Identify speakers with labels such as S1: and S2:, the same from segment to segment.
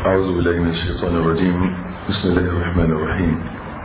S1: أعوذ بالله من الشيطان الرجيم بسم الله الرحمن الرحيم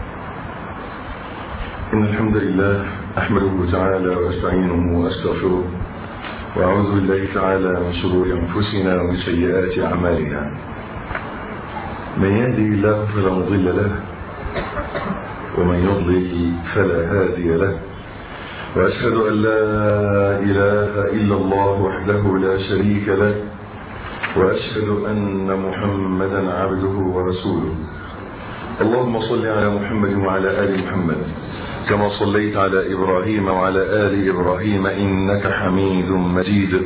S1: إن الحمد لله أحمده تعالى وأستعينه وأستغفره وأعوذ بالله تعالى من شرور أنفسنا ومن سيئات أعمالنا من يهدي الله فلا مضل له ومن يضلل فلا هادي له وأشهد أن لا إله إلا الله وحده لا شريك له وأشهد أن محمدا عبده ورسوله اللهم صل على محمد وعلى آل محمد كما صليت على إبراهيم وعلى آل إبراهيم إنك حميد مجيد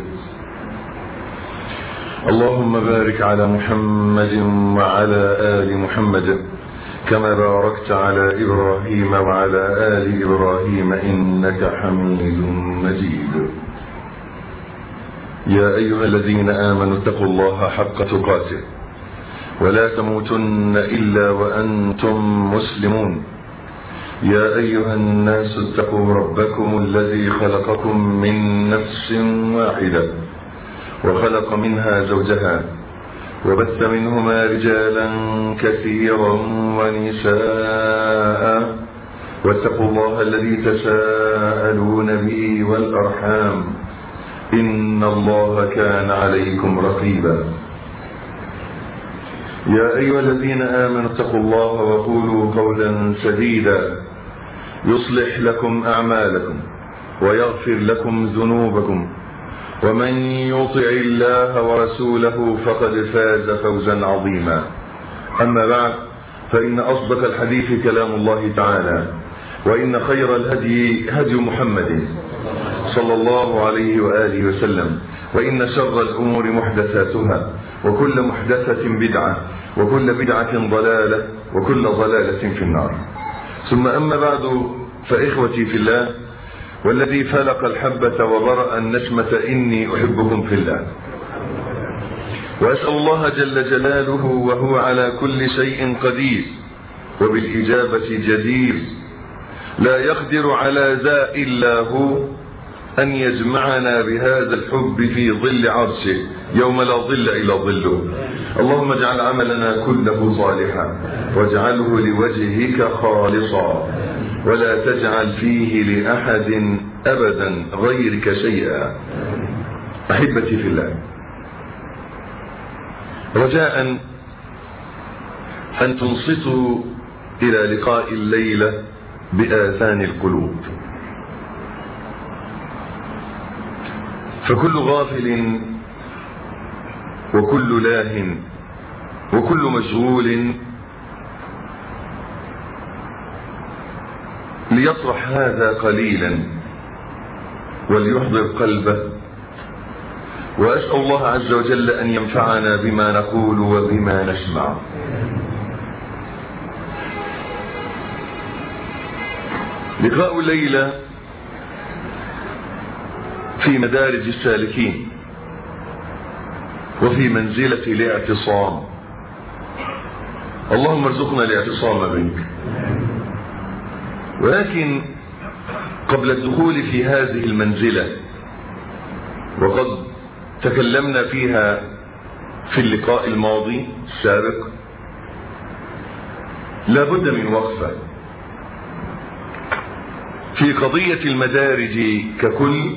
S1: اللهم بارك على محمد وعلى آل محمد كما باركت على إبراهيم وعلى آل إبراهيم إنك حميد مجيد يا أيها الذين آمنوا اتقوا الله حق تقاته ولا تموتن إلا وأنتم مسلمون يا أيها الناس اتقوا ربكم الذي خلقكم من نفس واحدة وخلق منها زوجها وبث منهما رجالا كثيرا ونساء واتقوا الله الذي تساءلون به والأرحام إن الله كان عليكم رقيبا يا أيها الذين آمنوا اتقوا الله وقولوا قولا سديدا يصلح لكم أعمالكم ويغفر لكم ذنوبكم ومن يطع الله ورسوله فقد فاز فوزا عظيما أما بعد فإن أصدق الحديث كلام الله تعالى وإن خير الهدي هدي محمد صلى الله عليه وآله وسلم وإن شر الأمور محدثاتها وكل محدثة بدعة وكل بدعة ضلالة وكل ضلالة في النار ثم أما بعد فإخوتي في الله والذي فلق الحبة وبرأ النشمة إني أحبكم في الله وأسأل الله جل جلاله وهو على كل شيء قدير وبالإجابة جدير لا يقدر على ذا إلا هو أن يجمعنا بهذا الحب في ظل عرشه يوم لا ظل إلا ظله اللهم اجعل عملنا كله صالحا واجعله لوجهك خالصا ولا تجعل فيه لأحد أبدا غيرك شيئا أحبتي في الله رجاء أن تنصتوا إلى لقاء الليلة بآذان القلوب فكل غافل وكل لاه وكل مشغول ليطرح هذا قليلا وليحضر قلبه وأسأل الله عز وجل أن ينفعنا بما نقول وبما نسمع لقاء الليلة في مدارج السالكين وفي منزلة الاعتصام اللهم ارزقنا الاعتصام بك ولكن قبل الدخول في هذه المنزلة وقد تكلمنا فيها في اللقاء الماضي السابق لا بد من وقفة في قضية المدارج ككل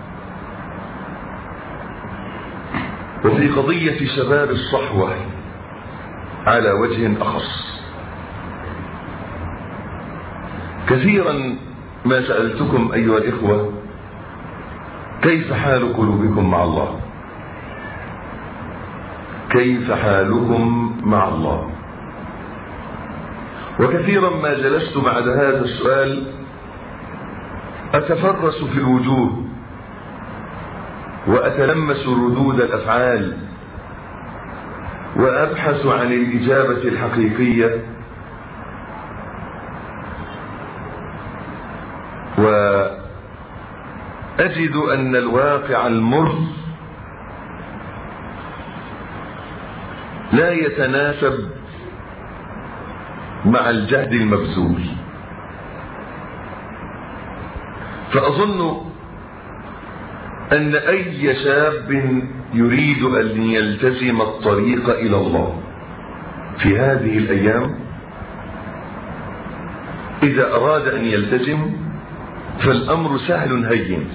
S1: وفي قضية شباب الصحوة على وجه أخص كثيرا ما سألتكم أيها الإخوة كيف حال قلوبكم مع الله كيف حالكم مع الله وكثيرا ما جلست بعد هذا السؤال أتفرس في الوجوه وأتلمس ردود الأفعال وأبحث عن الإجابة الحقيقية وأجد أن الواقع المر لا يتناسب مع الجهد المبذول فأظن أن أي شاب يريد أن يلتزم الطريق إلى الله في هذه الأيام إذا أراد أن يلتزم فالأمر سهل هين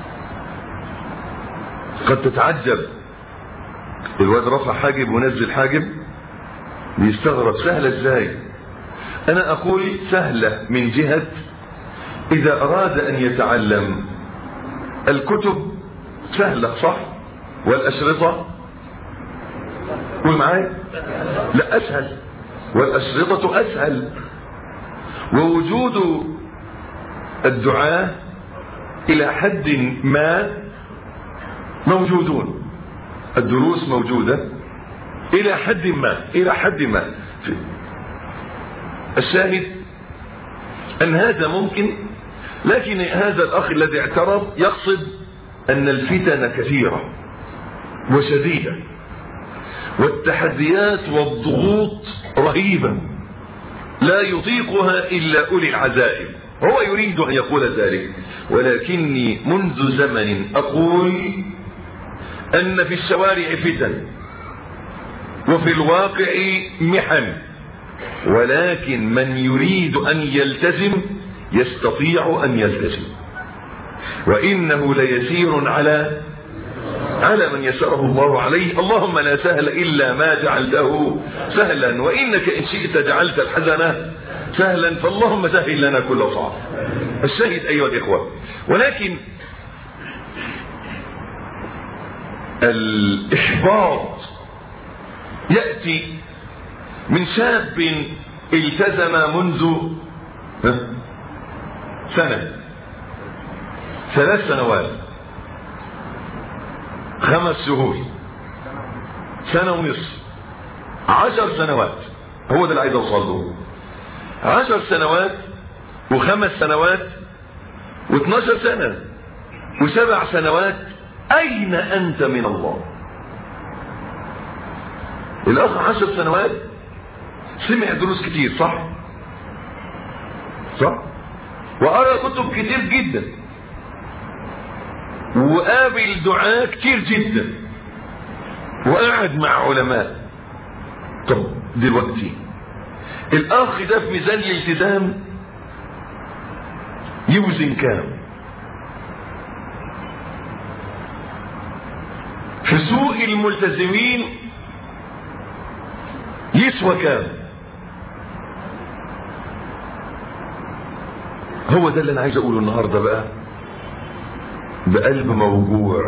S1: قد تتعجب الواد رفع حاجب ونزل حاجب بيستغرب سهلة ازاي انا اقول سهلة من جهة اذا اراد ان يتعلم الكتب سهلة صح والاشرطة قول معايا لا اسهل والاشرطة اسهل ووجود الدعاة الى حد ما موجودون الدروس موجودة الى حد ما الى حد ما الشاهد ان هذا ممكن لكن هذا الاخ الذي اعترض يقصد ان الفتن كثيرة وشديدة والتحديات والضغوط رهيبة لا يطيقها الا اولي العزائم هو يريد ان يقول ذلك ولكني منذ زمن اقول ان في الشوارع فتن وفي الواقع محن ولكن من يريد ان يلتزم يستطيع ان يلتزم وانه ليسير على على من يسره الله عليه اللهم لا سهل الا ما جعلته سهلا وانك ان شئت جعلت الحزن سهلا فاللهم سهل لنا كل صعب الشاهد ايها الاخوه ولكن الاحباط يأتي من شاب التزم منذ سنة ثلاث سنوات خمس شهور سنة ونصف عشر سنوات هو ده اللي عايز اوصل له عشر سنوات وخمس سنوات واثناشر سنة وسبع سنوات اين انت من الله الاخ عشر سنوات سمع دروس كتير صح صح وقرا كتب كتير جدا وقابل دعاء كتير جدا وقعد مع علماء طب دلوقتي الاخ ده في ميزان الالتزام يوزن كام في سوق الملتزمين يسوى كام هو ده اللي انا عايز اقوله النهارده بقى بقلب موجوع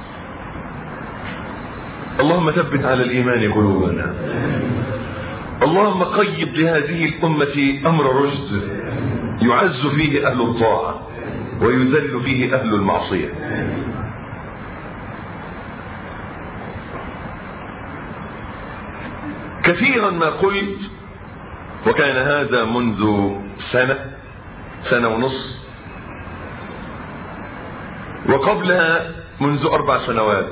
S1: اللهم ثبت على الايمان قلوبنا اللهم قيد لهذه الامه امر رشد يعز فيه اهل الطاعه ويذل فيه اهل المعصيه كثيرا ما قلت وكان هذا منذ سنة سنة ونصف وقبلها منذ أربع سنوات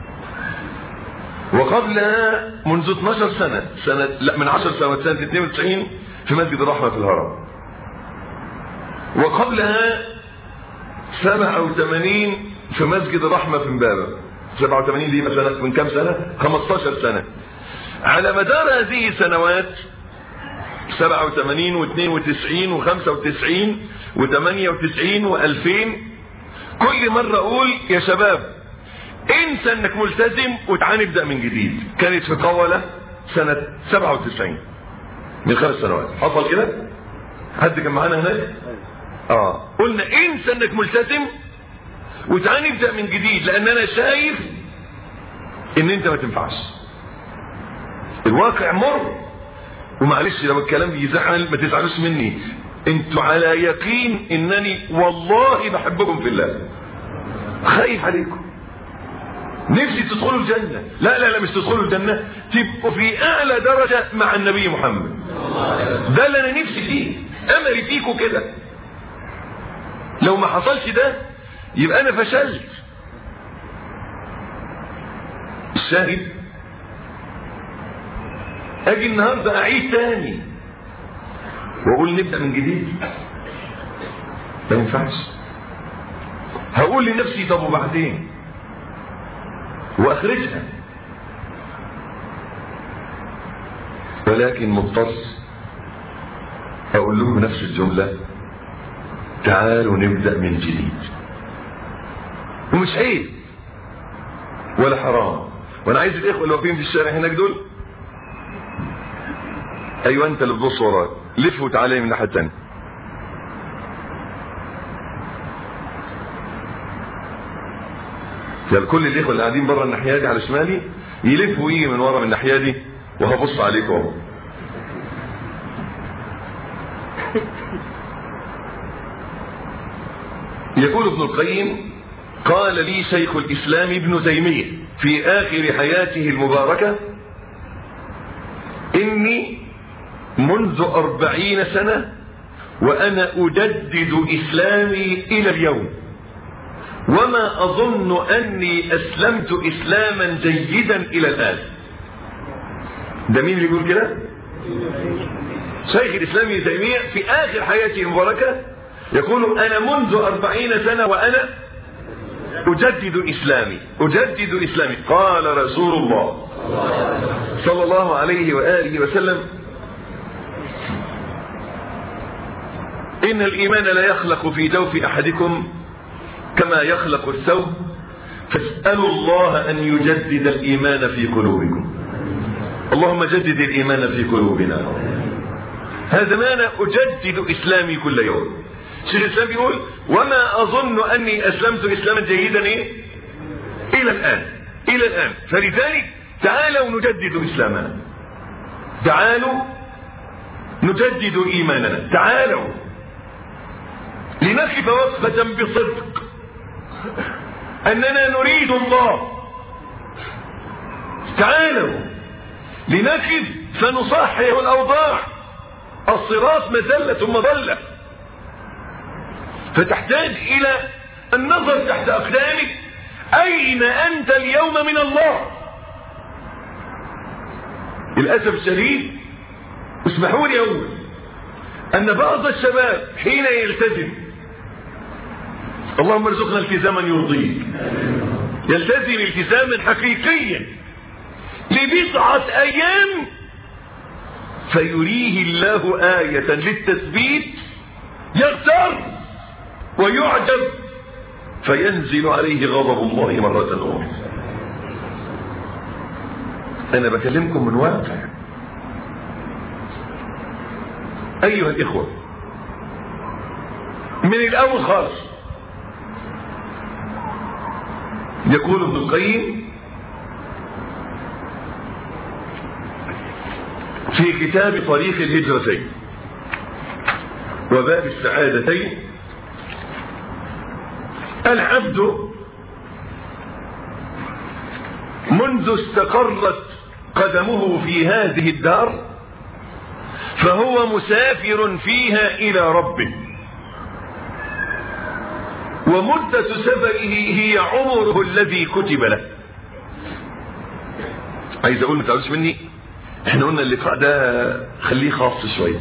S1: وقبلها منذ 12 سنة سنة لا من 10 سنوات سنة 92 في مسجد الرحمة في الهرم وقبلها 87 في مسجد الرحمة في امبابة 87 دي مثلا من كم سنة 15 سنة على مدار هذه السنوات 87 و92 و95 و98 و2000 كل مرة اقول يا شباب انسى انك ملتزم وتعالى نبدأ من جديد كانت في قولة سنة 97 من خمس سنوات حصل كده حد كان معانا هناك اه قلنا انسى انك ملتزم وتعالى نبدأ من جديد لان انا شايف ان انت ما تنفعش الواقع مر ومعلش لو الكلام بيزعل ما تزعلوش مني انتوا على يقين انني والله بحبكم في الله خايف عليكم نفسي تدخلوا الجنة لا لا لا مش تدخلوا الجنة تبقوا في اعلى درجة مع النبي محمد ده اللي انا نفسي فيه املي فيكم كده لو ما حصلش ده يبقى انا فشلت الشاهد اجي النهاردة اعيد تاني واقول نبدأ من جديد ما ينفعش هقول لنفسي طب وبعدين واخرجها ولكن مضطر اقول لكم نفس الجملة تعالوا نبدأ من جديد ومش عيب ولا حرام وانا عايز الاخوة اللي واقفين في الشارع هناك دول ايوه انت اللي تبص وراك لف وتعالى من الناحية التانية يعني كل الاخوة اللي قاعدين بره الناحية دي على شمالي يلف ويجي من ورا من الناحية دي وهبص عليكم اهو يقول ابن القيم قال لي شيخ الإسلام ابن تيمية في آخر حياته المباركة إني منذ أربعين سنة وأنا أجدد إسلامي إلى اليوم وما أظن أني أسلمت إسلاما جيدا إلى الآن ده مين اللي يقول كده شيخ الإسلام ابن تيمية في آخر حياته المباركة يقول أنا منذ أربعين سنة وأنا أجدد إسلامي أجدد إسلامي قال رسول الله صلى الله عليه وآله وسلم إن الإيمان لا يخلق في جوف أحدكم كما يخلق الثوب فاسألوا الله أن يجدد الإيمان في قلوبكم اللهم جدد الإيمان في قلوبنا هذا معنى أجدد إسلامي كل يوم شيخ الإسلام يقول وما أظن أني أسلمت إسلاما جيدا إيه؟ إلى الآن إلى الآن فلذلك تعالوا نجدد إسلامنا تعالوا نجدد إيماننا تعالوا لنقف وقفة بصدق أننا نريد الله تعالوا لنقف فنصحح الأوضاع الصراط مزلة مضلة فتحتاج إلى النظر تحت أقدامك أين أنت اليوم من الله للأسف الشديد اسمحوا لي أول أن بعض الشباب حين يلتزم اللهم ارزقنا التزاما يرضيك يلتزم التزاما حقيقيا لبضعة أيام فيريه الله آية للتثبيت يغتر ويعجب فينزل عليه غضب الله مرة أخرى أنا بكلمكم من واقع أيها الإخوة من الأول خالص يقول ابن القيم في كتاب طريق الهجرتين وباب السعادتين العبد منذ استقرت قدمه في هذه الدار فهو مسافر فيها إلى ربه ومدة سفره هي عمره الذي كتب له عايز اقول ما تعرفش مني احنا قلنا اللقاء ده خليه خاص شوية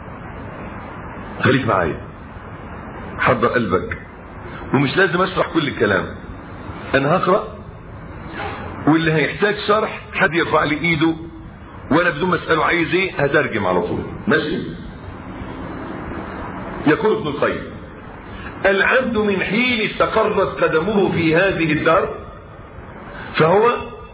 S1: خليك معايا حضر قلبك ومش لازم اشرح كل الكلام انا هقرأ واللي هيحتاج شرح حد يرفع لي ايده وانا بدون ما اساله عايز ايه هترجم على طول ماشي يقول ابن القيم العبد من حين استقرت قدمه في هذه الدار فهو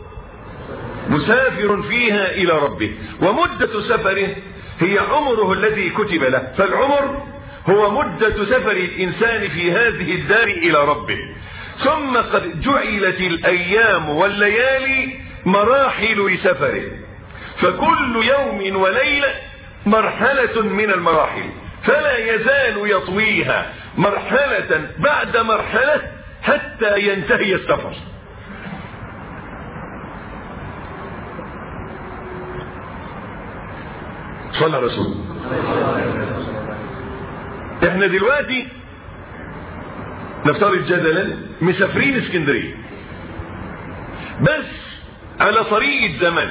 S1: مسافر فيها الى ربه ومدة سفره هي عمره الذي كتب له فالعمر هو مدة سفر الانسان في هذه الدار الى ربه ثم قد جعلت الايام والليالي مراحل لسفره فكل يوم وليلة مرحلة من المراحل فلا يزال يطويها مرحلة بعد مرحلة حتى ينتهي السفر صلى رسول احنا دلوقتي نفترض جدلا مسافرين اسكندريه بس على طريق الزمن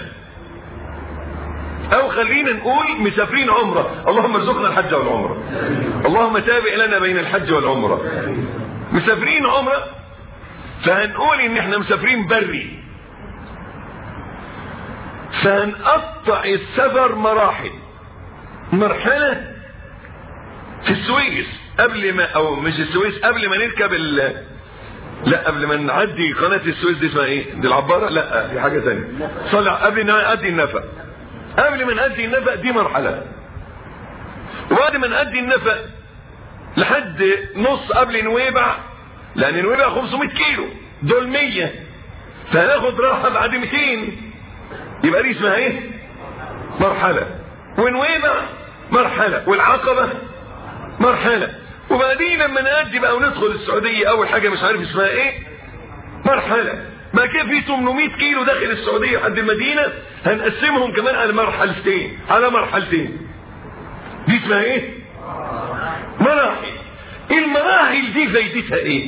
S1: او خلينا نقول مسافرين عمرة اللهم ارزقنا الحج والعمرة اللهم تابع لنا بين الحج والعمرة مسافرين عمرة فهنقول ان احنا مسافرين بري فهنقطع السفر مراحل مرحلة في السويس قبل ما او مش السويس قبل ما نركب ال لا قبل ما نعدي قناة السويس دي اسمها ايه دي العبارة لا دي حاجة ثانيه صلع قبل ما نعدي النفق قبل ما نعدي النفق دي مرحلة وبعد ما نعدي النفق لحد نص قبل نويبع لان نويبع 500 كيلو دول 100 فهناخد راحة بعد 200 يبقى دي اسمها ايه مرحلة ونويبع مرحلة والعقبة مرحلة وبعدين لما نأدي بقى وندخل السعودية اول حاجة مش عارف اسمها ايه مرحلة ما كان في 800 كيلو داخل السعودية لحد المدينة هنقسمهم كمان على مرحلتين على مرحلتين دي اسمها ايه مراحل المراحل دي فايدتها ايه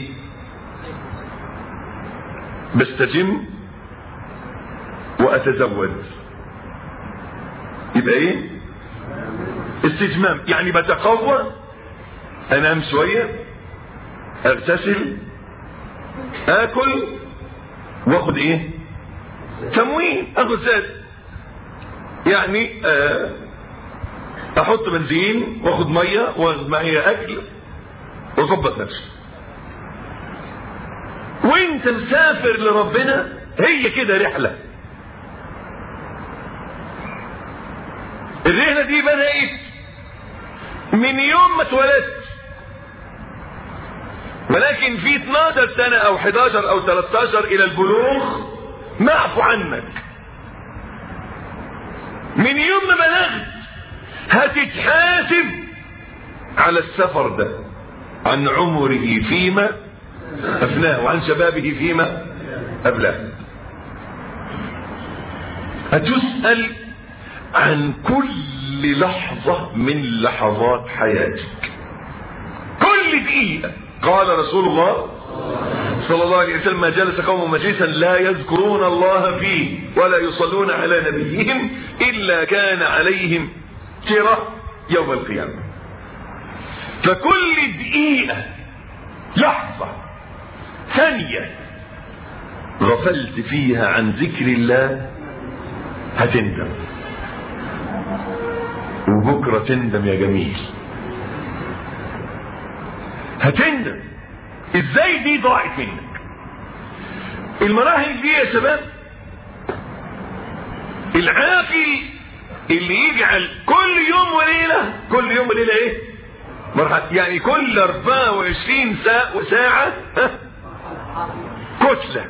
S1: بستجم واتزود يبقى ايه استجمام يعني بتقوى انام شوية اغتسل اكل واخد ايه تموين اخد زاد يعني آه احط بنزين واخد ميه واخد معايا اكل واظبط نفسي وانت مسافر لربنا هي كده رحله الرحله دي بدات من يوم ما اتولدت ولكن في 12 سنه او 11 او 13 الى البلوغ معفو عنك من يوم ما بلغت هتتحاسب على السفر ده عن عمره فيما أفناه وعن شبابه فيما أبلاه هتسأل عن كل لحظة من لحظات حياتك كل دقيقة قال رسول الله صلى الله عليه وسلم ما جلس قوم مجلسا لا يذكرون الله فيه ولا يصلون على نبيهم إلا كان عليهم ترى يوم القيامة فكل دقيقة لحظة ثانية غفلت فيها عن ذكر الله هتندم وبكرة تندم يا جميل هتندم ازاي دي ضاعت منك المراحل دي يا شباب العاقل اللي يجعل كل يوم وليلة كل يوم وليلة ايه مرحلة يعني كل 24 ساعة وساعة ها؟ كتلة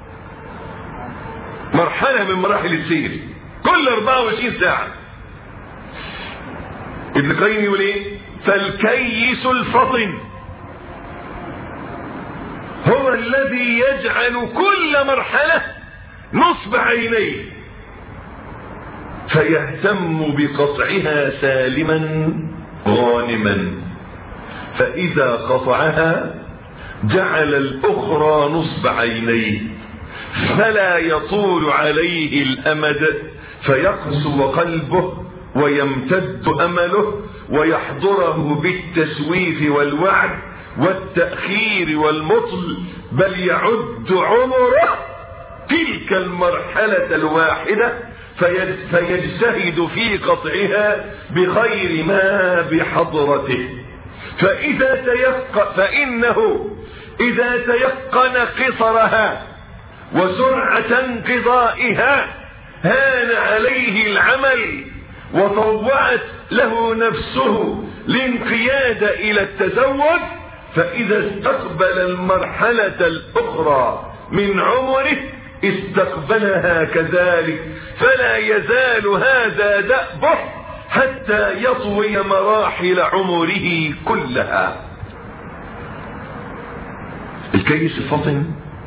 S1: مرحلة من مراحل السير كل 24 ساعة ابن القيم يقول ايه فالكيس الفطن هو الذي يجعل كل مرحلة نصب عينيه فيهتم بقطعها سالما غانما فإذا قطعها جعل الأخرى نصب عينيه فلا يطول عليه الأمد فيقسو قلبه ويمتد أمله ويحضره بالتسويف والوعد والتأخير والمطل بل يعد عمره تلك المرحلة الواحدة فيجتهد في قطعها بخير ما بحضرته فإذا تيقن فإنه إذا تيقن قصرها وسرعة انقضائها هان عليه العمل وطوعت له نفسه الانقياد إلى التزود فإذا استقبل المرحلة الأخرى من عمره استقبلها كذلك فلا يزال هذا دأبه حتى يطوي مراحل عمره كلها الكيس الفطن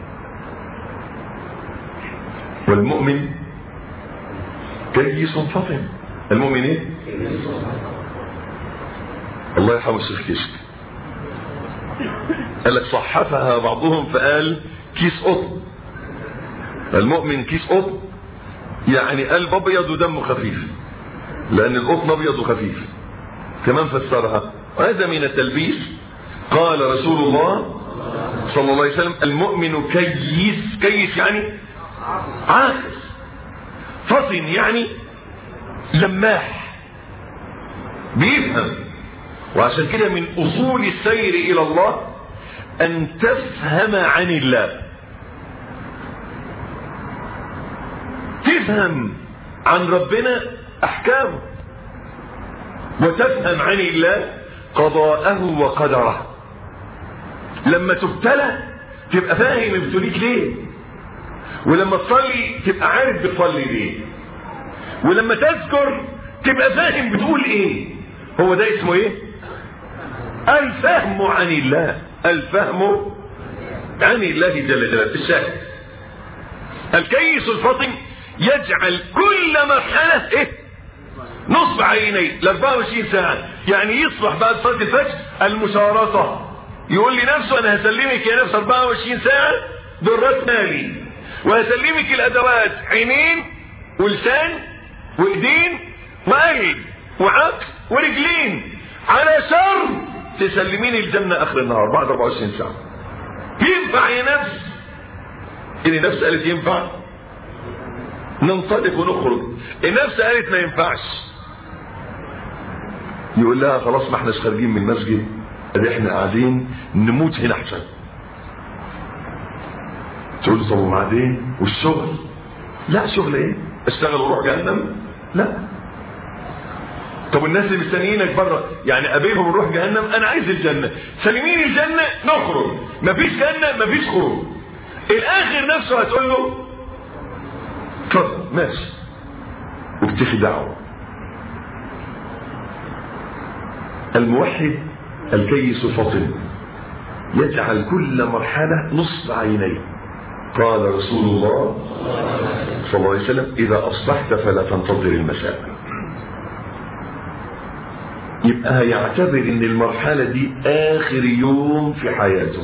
S1: والمؤمن كيس فطن المؤمن ايه الله يرحمه الشيخ كشك قال لك صحفها بعضهم فقال كيس قطن المؤمن كيس قطن يعني قلب ابيض ودمه خفيف لان القطن ابيض وخفيف كمان فسرها وهذا من التلبيس قال رسول الله صلى الله عليه وسلم المؤمن كيس كيس يعني عاكس فطن يعني لماح بيفهم وعشان كده من اصول السير الى الله ان تفهم عن الله تفهم عن ربنا احكامه وتفهم عن الله قضاءه وقدره لما تبتلى تبقى فاهم ابتليك ليه ولما تصلي تبقى عارف بتصلي ليه ولما تذكر تبقى فاهم بتقول ايه هو ده اسمه ايه الفهم عن الله الفهم عن الله جل جلاله الشاهد الكيس الفطن يجعل كل مرحلة ايه نصب عينيه ل 24 ساعة يعني يصبح بعد صلاة الفجر المشارطة يقول لنفسه انا هسلمك يا نفس 24 ساعة بالراس مالي وهسلمك الادوات عينين ولسان وايدين وقلب وعقل ورجلين على شر تسلمين الجنة اخر النهار بعد 24 ساعة ينفع يا نفس ان النفس قالت ينفع ننطلق ونخرج النفس قالت ما ينفعش يقول لها خلاص ما احناش خارجين من المسجد ادي احنا قاعدين نموت هنا احسن تقول له طب وبعدين والشغل لا شغل ايه اشتغل واروح جهنم لا طب الناس اللي مستنيينك بره يعني قابلهم ونروح جهنم انا عايز الجنه سلميني الجنه نخرج مفيش جنه مفيش خروج الاخر نفسه هتقول له اتفضل ماشي واكتفي دعوه الموحد الكيس فطن يجعل كل مرحلة نصف عينيه قال رسول الله صلى الله عليه وسلم إذا أصبحت فلا تنتظر المساء يبقى يعتبر ان المرحلة دي آخر يوم في حياته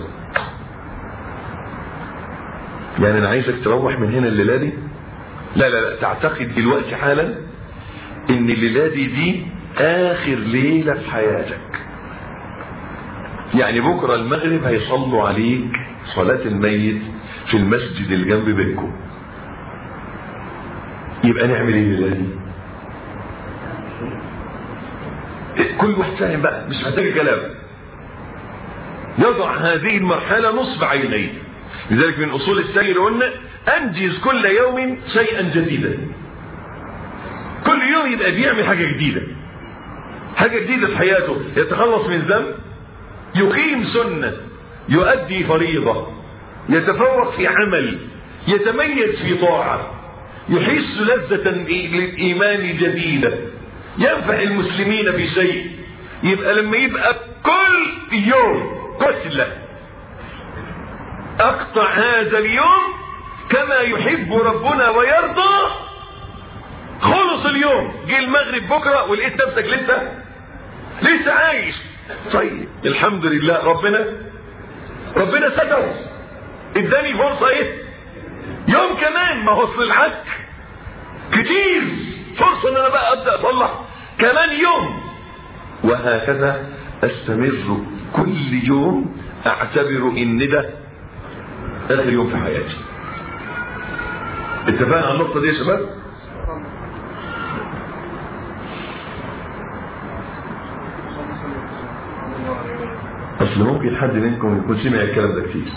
S1: يعني أنا عايزك تروح من هنا الليلة دي لا لا لا تعتقد دلوقتي حالا ان الليلة دي دي آخر ليلة في حياتك يعني بكرة المغرب هيصلوا عليك صلاة الميت في المسجد اللي جنب بيتكم يبقى نعمل ايه الليلة دي كل واحد فاهم بقى مش محتاج كلام يضع هذه المرحلة نصب عينيه لذلك من اصول السير قلنا انجز كل يوم شيئا جديدا كل يوم يبقى بيعمل حاجة جديدة حاجة جديدة في حياته يتخلص من ذنب يقيم سنة يؤدي فريضة يتفوق في عمل يتميز في طاعة يحس لذة للإيمان جديدة ينفع المسلمين بشيء يبقى لما يبقى كل يوم قتلة اقطع هذا اليوم كما يحب ربنا ويرضى خلص اليوم جه المغرب بكرة ولقيت نفسك لسه لسه عايش طيب الحمد لله ربنا ربنا ستر اداني فرصة ايه يوم كمان ما هو اصل العك كتير فرصة ان انا بقى ابدأ اصلح كمان يوم وهكذا استمر كل يوم اعتبر ان ده اخر يوم في حياتي اتفقنا على النقطة دي يا شباب اصل ممكن حد منكم يكون سمع الكلام ده كتير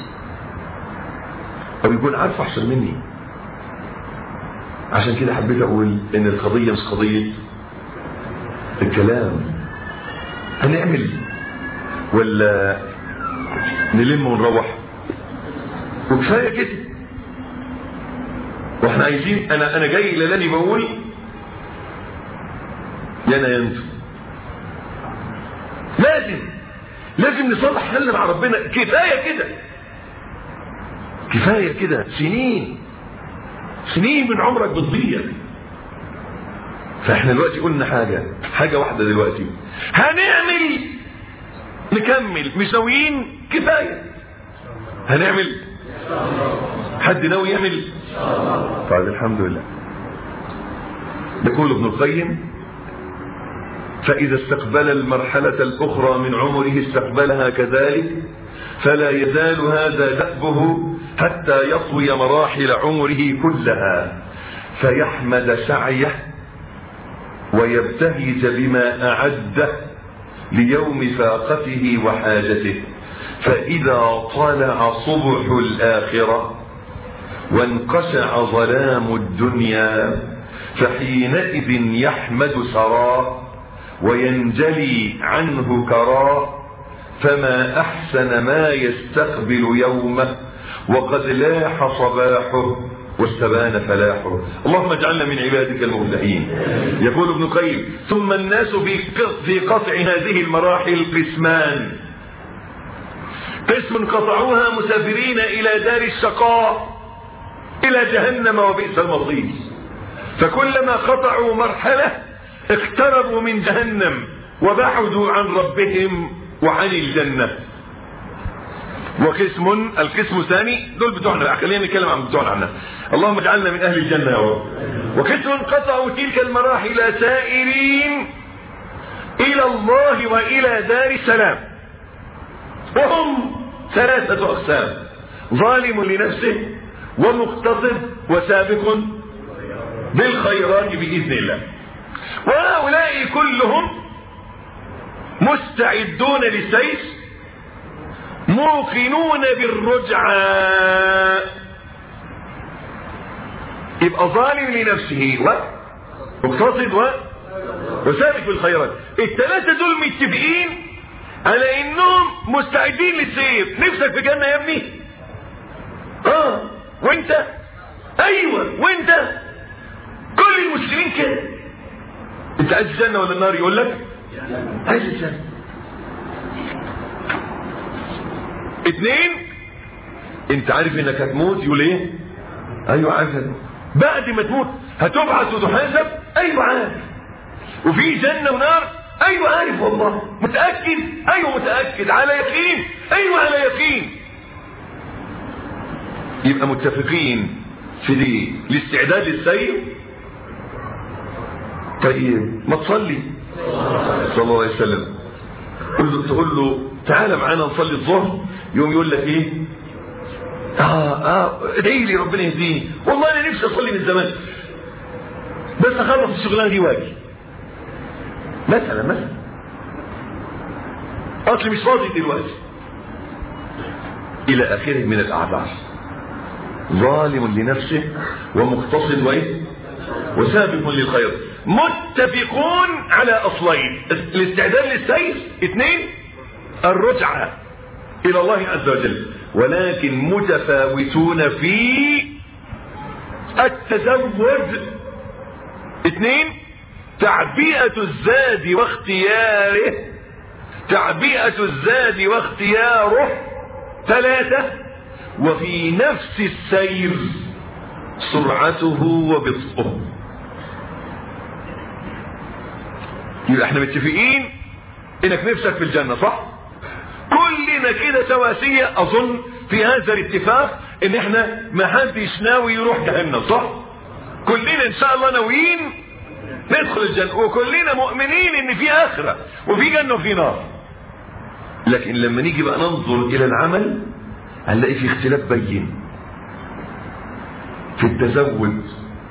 S1: او يكون عارف احسن مني عشان كده حبيت اقول ان القضية مش قضية الكلام هنعمل ولا نلم ونروح وكفاية كده واحنا عايزين انا انا جاي للاني بقول يا انا ينتو لازم لازم نصلح حالنا مع ربنا كفاية كده كفاية كده سنين سنين من عمرك بتضيع فاحنا دلوقتي قلنا حاجة حاجة واحدة دلوقتي هنعمل نكمل مش ناويين كفاية هنعمل حد ناوي يعمل طيب الحمد لله يقول ابن القيم فإذا استقبل المرحلة الأخرى من عمره استقبلها كذلك فلا يزال هذا دأبه حتى يطوي مراحل عمره كلها فيحمد سعيه ويبتهج بما أعده ليوم فاقته وحاجته فإذا طلع صبح الآخرة وانقشع ظلام الدنيا فحينئذ يحمد سراه وينجلي عنه كراه فما أحسن ما يستقبل يومه وقد لاح صباحه واستبان فلاحه اللهم اجعلنا من عبادك المفلحين يقول ابن القيم ثم الناس في قطع هذه المراحل قسمان قسم قطعوها مسافرين الى دار الشقاء الى جهنم وبئس المصير فكلما قطعوا مرحلة اقتربوا من جهنم وبعدوا عن ربهم وعن الجنة وقسم القسم الثاني دول بتوعنا خلينا نتكلم عن بتوعنا عنها اللهم اجعلنا من اهل الجنه يا رب وقسم قطعوا تلك المراحل سائرين الى الله والى دار السلام وهم ثلاثه اقسام ظالم لنفسه ومقتصد وسابق بالخيرات باذن الله وهؤلاء كلهم مستعدون للسيف موقنون بالرجعة يبقى ظالم لنفسه ومقتصد و وسابق بالخيرات الثلاثة دول متفقين على انهم مستعدين للسير نفسك في جنة يا ابني اه وانت ايوه وانت كل المسلمين كده انت عايز الجنة ولا النار يقول لك عايز الجنة اتنين انت عارف انك هتموت يقول ايه ايوه عارف بعد ما تموت هتبعث وتحاسب ايوه عارف وفي جنة ونار ايوه عارف والله متأكد ايوه متأكد على يقين ايوه على يقين يبقى متفقين في دي الاستعداد للسير طيب ما تصلي صلى الله عليه وسلم تقول له, تقول له تعالى معانا نصلي الظهر يوم يقول لك ايه اه اه ادعي لي ربنا يهديني والله انا نفسي اصلي من زمان بس اخلص الشغلانه دي واجي مثلا مثلا اصلي مش فاضي دلوقتي الى اخره من الاعذار ظالم لنفسه ومقتصد وايه وسابق للخير متفقون على اصلين الاستعداد للسيف اثنين الرجعة الى الله عز وجل ولكن متفاوتون في التزود اثنين تعبئة الزاد واختياره تعبئة الزاد واختياره ثلاثة وفي نفس السير سرعته وبطئه يبقى احنا متفقين انك نفسك في الجنة صح كلنا كده سواسية اظن في هذا الاتفاق ان احنا ما حدش ناوي يروح جهنم صح كلنا ان شاء الله ناويين ندخل الجنة وكلنا مؤمنين ان في اخرة وفي جنة وفي نار لكن لما نيجي بقى ننظر الى العمل هنلاقي في اختلاف بين في التزود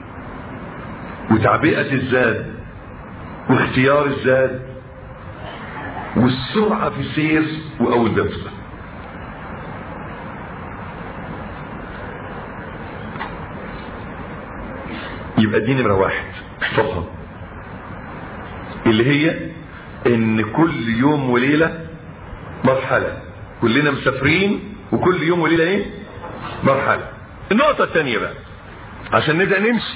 S1: وتعبئة الزاد واختيار الزاد والسرعة في السير وأول دفة يبقى دي نمرة واحد احفظها اللي هي ان كل يوم وليلة مرحلة كلنا مسافرين وكل يوم وليلة ايه مرحلة النقطة الثانية بقى عشان نبدأ نمشي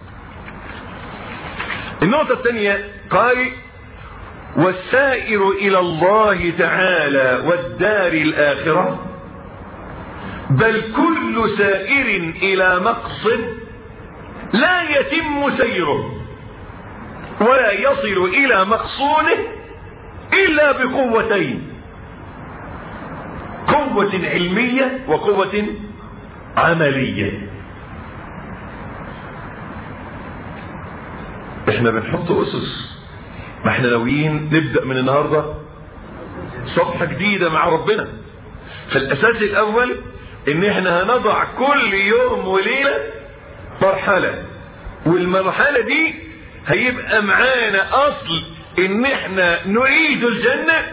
S1: النقطة الثانية قال والسائر إلى الله تعالى والدار الآخرة بل كل سائر إلى مقصد لا يتم سيره ولا يصل إلى مقصوده إلا بقوتين قوة علمية وقوة عملية احنا بنحط اسس ما احنا ناويين نبدأ من النهاردة صفحة جديدة مع ربنا فالاساس الاول ان احنا هنضع كل يوم وليلة مرحلة
S2: والمرحلة دي هيبقى معانا اصل ان احنا نريد الجنة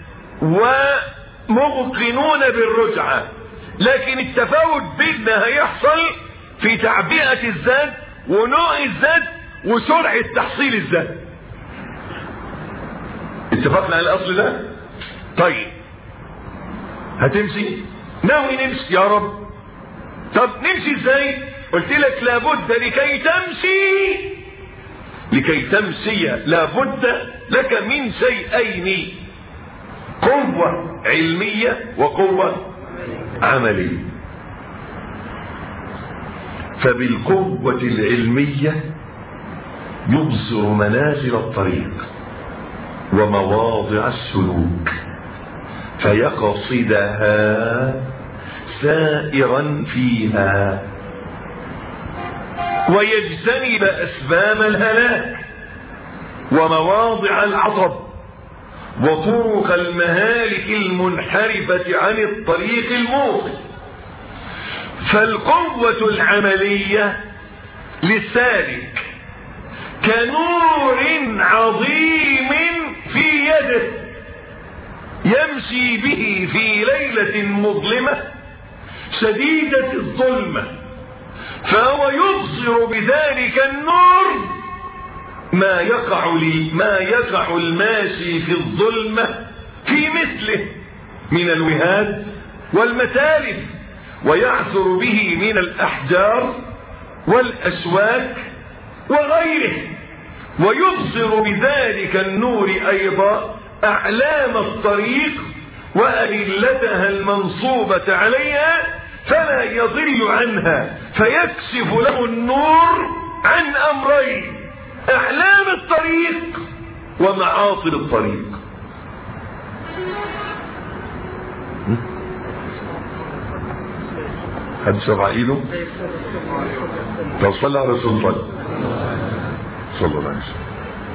S2: وموقنون بالرجعة لكن التفاوت بيننا هيحصل في تعبئة الذات ونوع الذات وسرعة تحصيل الذات اتفقنا على الاصل ده طيب هتمشي ناوي نمشي يا رب طب نمشي ازاي قلت لك لابد لكي تمشي لكي تمشي لابد لك من شيئين قوة علمية وقوة عملية فبالقوة العلمية يبصر منازل الطريق ومواضع السلوك فيقصدها سائرا فيها ويجتنب أسباب الهلاك ومواضع العطب وطرق المهالك المنحرفة عن الطريق الموصل فالقوة العملية للسالك كنور عظيم في يده يمشي به في ليلة مظلمة شديدة الظلمة فهو يبصر بذلك النور ما يقع لي ما يقع الماشي في الظلمة في مثله من الوهاد والمتالف ويعثر به من الأحجار والأشواك وغيره ويبصر بذلك النور أيضا أعلام الطريق وأدلتها المنصوبة عليها فلا يضل عنها فيكشف له النور عن أمرين أعلام الطريق ومعاصر الطريق حد سمع ايده طب صلى على رسول الله صلى الله عليه وسلم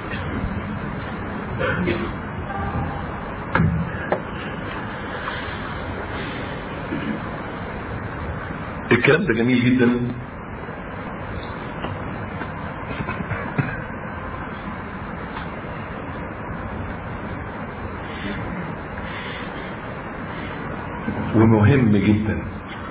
S2: الكلام ده جميل جدا ومهم جدا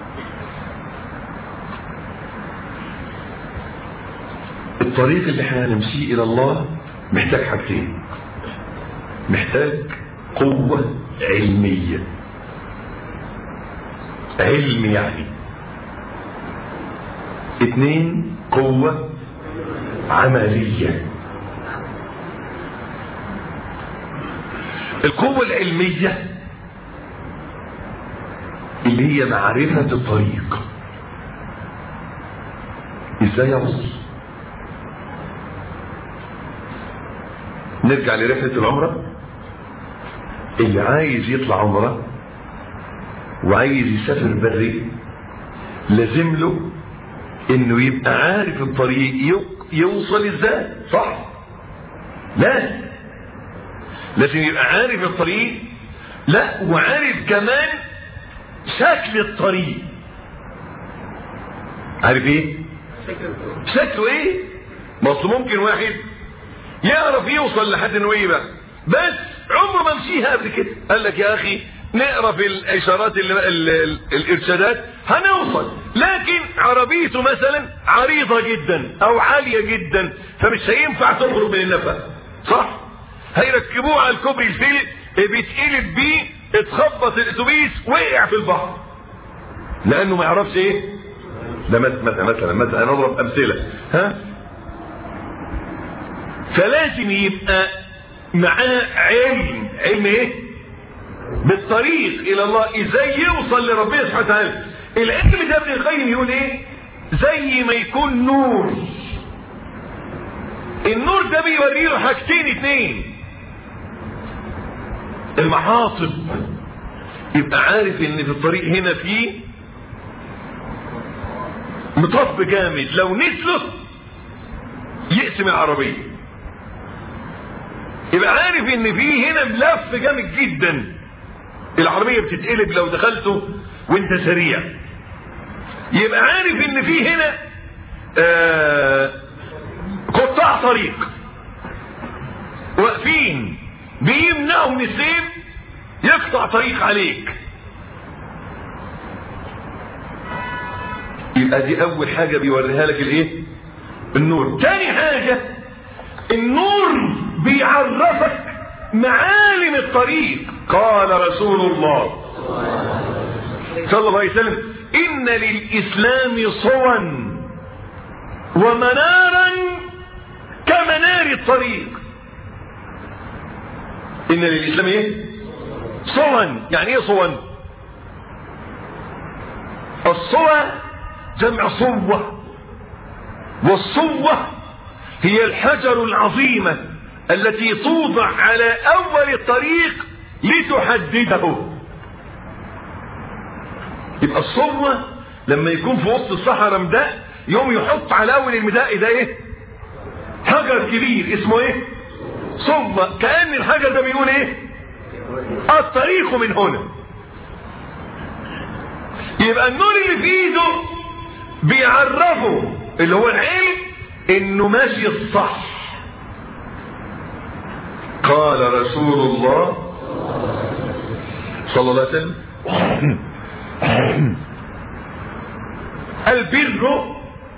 S2: الطريق اللي احنا هنمشيه الى الله محتاج حاجتين محتاج قوة علمية علم يعني اتنين قوة عملية القوة العلمية اللي هي معرفة الطريق ازاي اوصل نرجع لرحلة العمرة اللي عايز يطلع عمرة وعايز يسافر بري لازم له انه يبقى عارف الطريق يوصل ازاي صح لا لازم يبقى عارف الطريق لا وعارف كمان شكل الطريق عارف ايه شكله ايه ما اصل ممكن واحد يعرف يوصل لحد نويبة بس عمره ما مشيها قبل كده قال لك يا اخي نقرا في الاشارات اللي ال ال الارشادات هنوصل لكن عربيته مثلا عريضة جدا او عالية جدا فمش هينفع تخرج من النفق صح هيركبوه على الكوبري الفيل بيتقلب بيه اتخبط الاتوبيس وقع في البحر لانه ما يعرفش ايه ده مثلا مثلا مثلا انا اضرب امثله ها فلازم يبقى معاه علم علم ايه بالطريق الى الله ازاي يوصل لربنا سبحانه وتعالى العلم ده ابن القيم يقول ايه زي ما يكون نور النور ده بيوري له حاجتين اتنين المحاطب يبقى عارف ان في الطريق هنا فيه مطب جامد لو نزله يقسم العربية يبقى عارف ان فيه هنا ملف جامد جدا العربية بتتقلب لو دخلته وانت سريع يبقى عارف ان فيه هنا آه قطاع طريق واقفين بيمنعوا من السيف يقطع طريق عليك يبقى دي اول حاجة بيوريها لك الايه النور تاني حاجة النور بيعرفك معالم الطريق قال رسول الله صلى الله عليه وسلم ان للاسلام صوا ومنارا كمنار الطريق ان للاسلام ايه صوا يعني ايه صوا الصوى جمع صوة والصوة هي الحجر العظيمة التي توضع على اول الطريق لتحدده يبقى الصوة لما يكون في وسط الصحراء مداء يوم يحط على اول المداء ده ايه حجر كبير اسمه ايه صوة كأن الحجر ده بيقول ايه الطريق من هنا يبقى النور اللي في ايده بيعرفه اللي هو العلم انه ماشي الصح قال رسول الله صلى الله عليه وسلم البر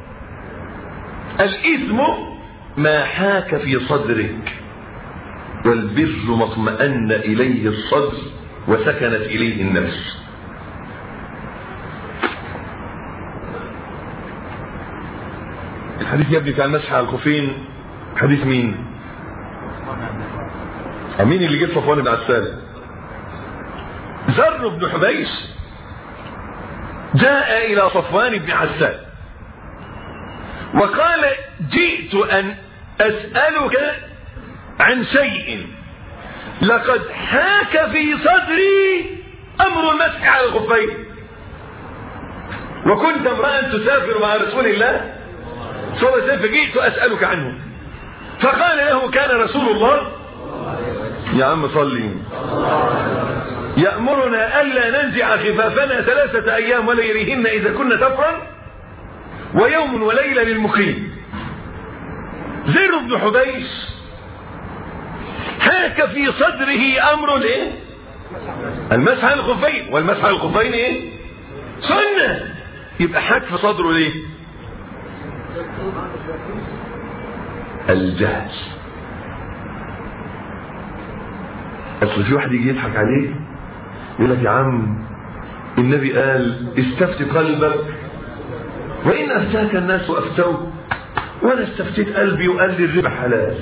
S2: الإثم ما حاك في صدرك والبر ما اطمأن إليه الصدر وسكنت إليه النفس الحديث يبدي كان مسح على الخفين حديث مين مين اللي جاب صفوان بن عسال زر بن حبيش جاء الى صفوان بن عسال وقال جئت ان اسألك عن شيء لقد حاك في صدري امر المسح على الخفين وكنت امرأ تسافر مع رسول الله صلى الله عليه وسلم فجئت اسألك عنه فقال له كان رسول الله يا عم صلي يأمرنا ألا ننزع خفافنا ثلاثة أيام وليلهن إذا كنا سفرا ويوم وليلة للمقيم زر بن حبيش حاك في صدره أمر الايه المسح على الخفين والمسح على الخفين ايه سنة يبقى حاك في صدره ليه الجهل اصل في واحد يجي يضحك عليه يقول لك يا عم النبي قال استفت قلبك وان افتاك الناس وافتوك وانا استفتيت قلبي وقال لي الربا حلال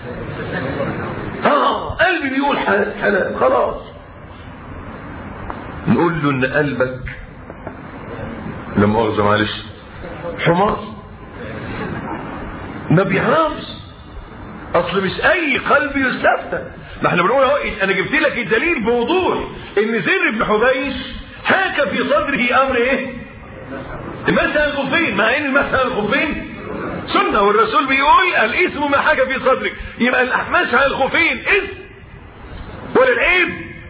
S2: اه قلبي بيقول حلال خلاص نقول له ان قلبك لما مؤاخذه معلش حمار ما بيعرفش اصل مش اي قلب يستفتى ما احنا بنقول اهو انا جبت لك الدليل بوضوح ان زر بن حبيش حاك في صدره امر ايه مسح الخفين مع ان مسح الخفين سنه والرسول بيقول الاسم ما حاك في صدرك يبقى مسح الخفين اسم ولا العيب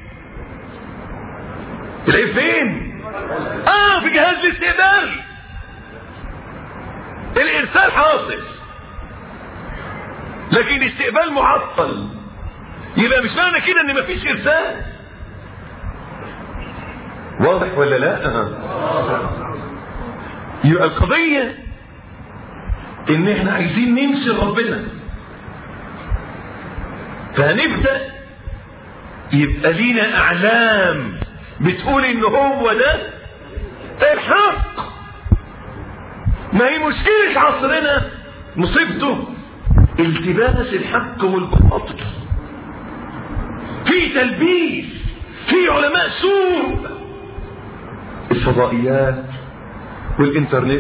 S2: العيب فين اه في جهاز الاستقبال الارسال حاصل لكن الاستقبال معطل يبقى مش معنى كده ان مفيش ارسال واضح ولا لا يبقى القضية ان احنا عايزين نمشي ربنا فهنبدأ يبقى لينا اعلام بتقول ان هو ده الحق ما هي مشكلة عصرنا مصيبته التباس الحق والباطل في تلبيس في علماء سوء الفضائيات والانترنت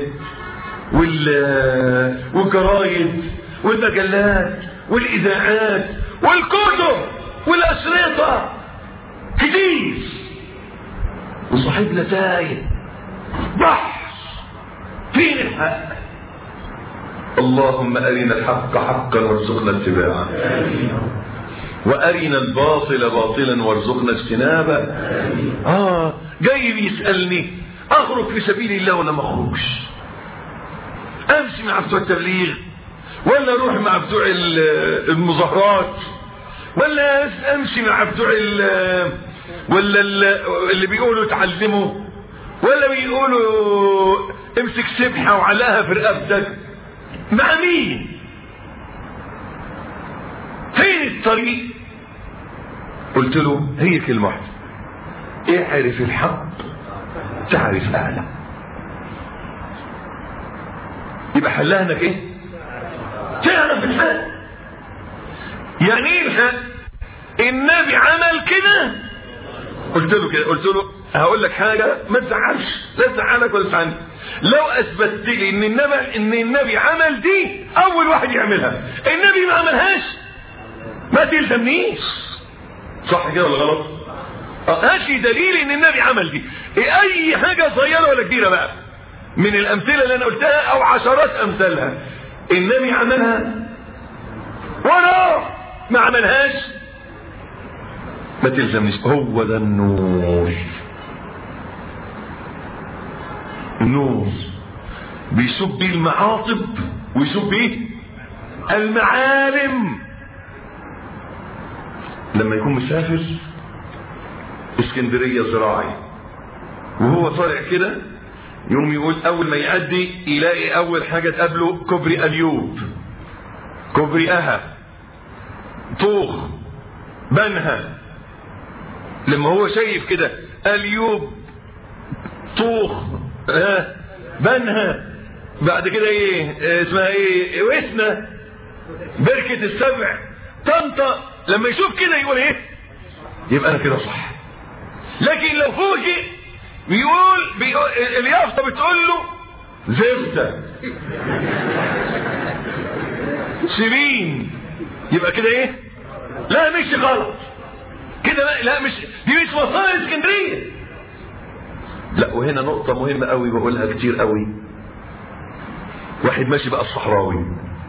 S2: وال والجرايد والمجلات والاذاعات والكتب والاشرطه كتير وصاحبنا تايه بحث فين الحق اللهم ارنا الحق حقا وارزقنا اتباعه وارنا الباطل باطلا وارزقنا اجتنابه اه جاي بيسالني اخرج في سبيل الله ولا ما اخرجش امشي مع بتوع التبليغ ولا اروح مع بتوع المظاهرات ولا امشي مع بتوع ولا اللي بيقولوا اتعلموا ولا بيقولوا امسك سبحة وعلقها في رقبتك مع مين فين الطريق قلت له هي كلمة واحدة اعرف الحق تعرف اعلى يبقى حلها انك ايه تعرف الحق يعني ايه الحق النبي عمل كده قلت له كده قلت له هقول لك حاجة ما تزعلش لا تزعلك ولا تزعلني لو اثبتت لي ان النبي ان النبي عمل دي اول واحد يعملها النبي ما عملهاش ما تلزمنيش صح كده ولا غلط هات لي دليل ان النبي عمل دي إيه اي حاجة صغيرة ولا كبيرة بقى من الامثلة اللي انا قلتها او عشرات امثالها النبي عملها ولا ما عملهاش ما تلزمنيش هو ده النور النور بيشوف بيه المعاطب ويشوف بيه المعالم لما يكون مسافر اسكندرية زراعي وهو طالع كده يوم يقول اول ما يعدي يلاقي اول حاجة تقابله كوبري اليوب كوبري اها طوخ بنها لما هو شايف كده اليوب طوخ ها بنها بعد كده ايه اسمها ايه وسنة بركة السبع طنطا لما يشوف كده يقول ايه يبقى انا كده صح لكن لو فوجئ بيقول, بيقول اليافطة بتقول له زفتة سبين يبقى كده ايه لا مش غلط كده لا مش دي مش وصايا اسكندريه لا وهنا نقطة مهمة قوي بقولها كتير قوي واحد ماشي بقى الصحراوي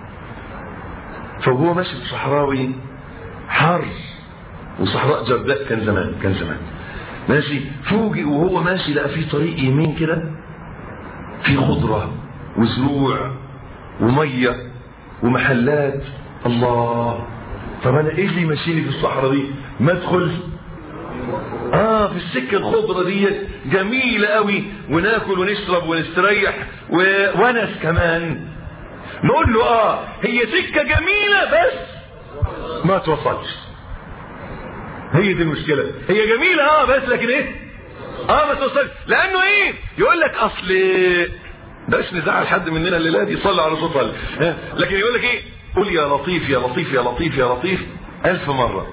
S2: فهو ماشي في الصحراوي حر وصحراء جرداء كان زمان كان زمان ماشي فوجئ وهو ماشي لقى في طريق يمين كده في خضرة وزروع ومية ومحلات الله طب انا ايه اللي ماشيني في الصحراء دي ما ادخل اه في السكة الخضرة دي جميلة قوي وناكل ونشرب ونستريح ونس كمان نقول له اه هي سكة جميلة بس ما توصلش هي دي المشكلة هي جميلة اه بس لكن ايه اه ما توصلش لانه ايه يقول لك اصل بلاش نزعل حد مننا الليلة دي صلى على صوت لكن يقول لك ايه قول يا لطيف يا لطيف يا لطيف يا لطيف الف مرة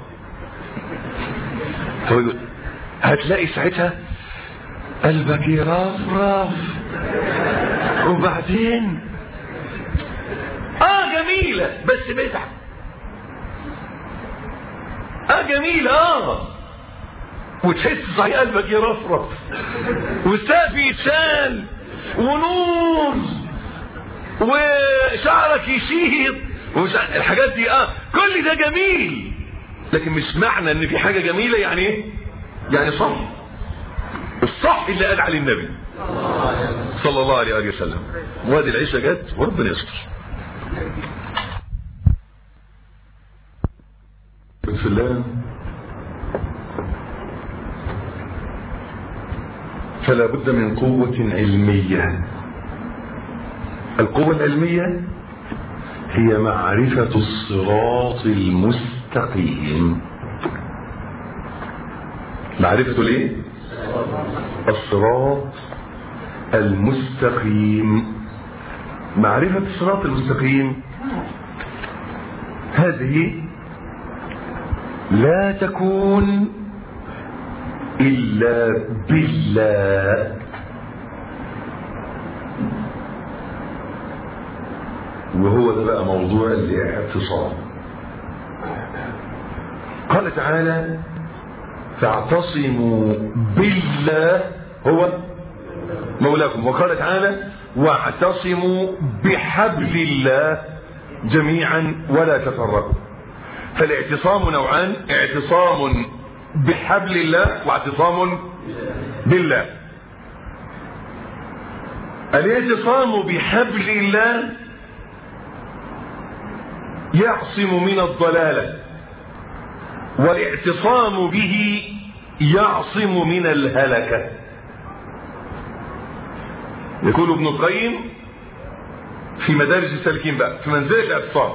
S2: هتلاقي ساعتها قلبك يرفرف وبعدين اه جميلة بس بدعة اه جميلة اه وتحس صحيح قلبك يرفرف والسقف يتشال ونور وشعرك يشيط الحاجات دي اه كل ده جميل لكن مش معنى ان في حاجة جميلة يعني ايه يعني صح الصح اللي قال عليه النبي صلى الله عليه وسلم وادي العيشة جت وربنا يستر بسم الله فلا بد من قوة علمية القوة العلمية هي معرفة الصراط المستقيم معرفة الايه الصراط المستقيم معرفة الصراط المستقيم هذه لا تكون إلا بالله وهو ده بقى موضوع الاعتصام قال تعالى فاعتصموا بالله هو مولاكم وقال تعالى واعتصموا بحبل الله جميعا ولا تفرقوا فالاعتصام نوعان اعتصام بحبل الله واعتصام بالله الاعتصام بحبل الله يعصم من الضلالة والاعتصام به يعصم من الهلكة يقول ابن القيم في مدارج السالكين بقى في منزلة الاعتصام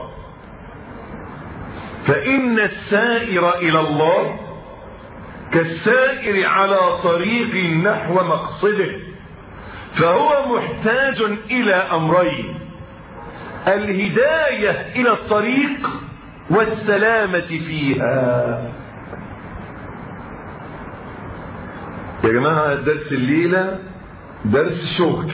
S2: فإن السائر إلى الله كالسائر على طريق نحو مقصده فهو محتاج إلى أمرين الهداية إلى الطريق والسلامة فيها يا جماعة درس الليلة درس شغل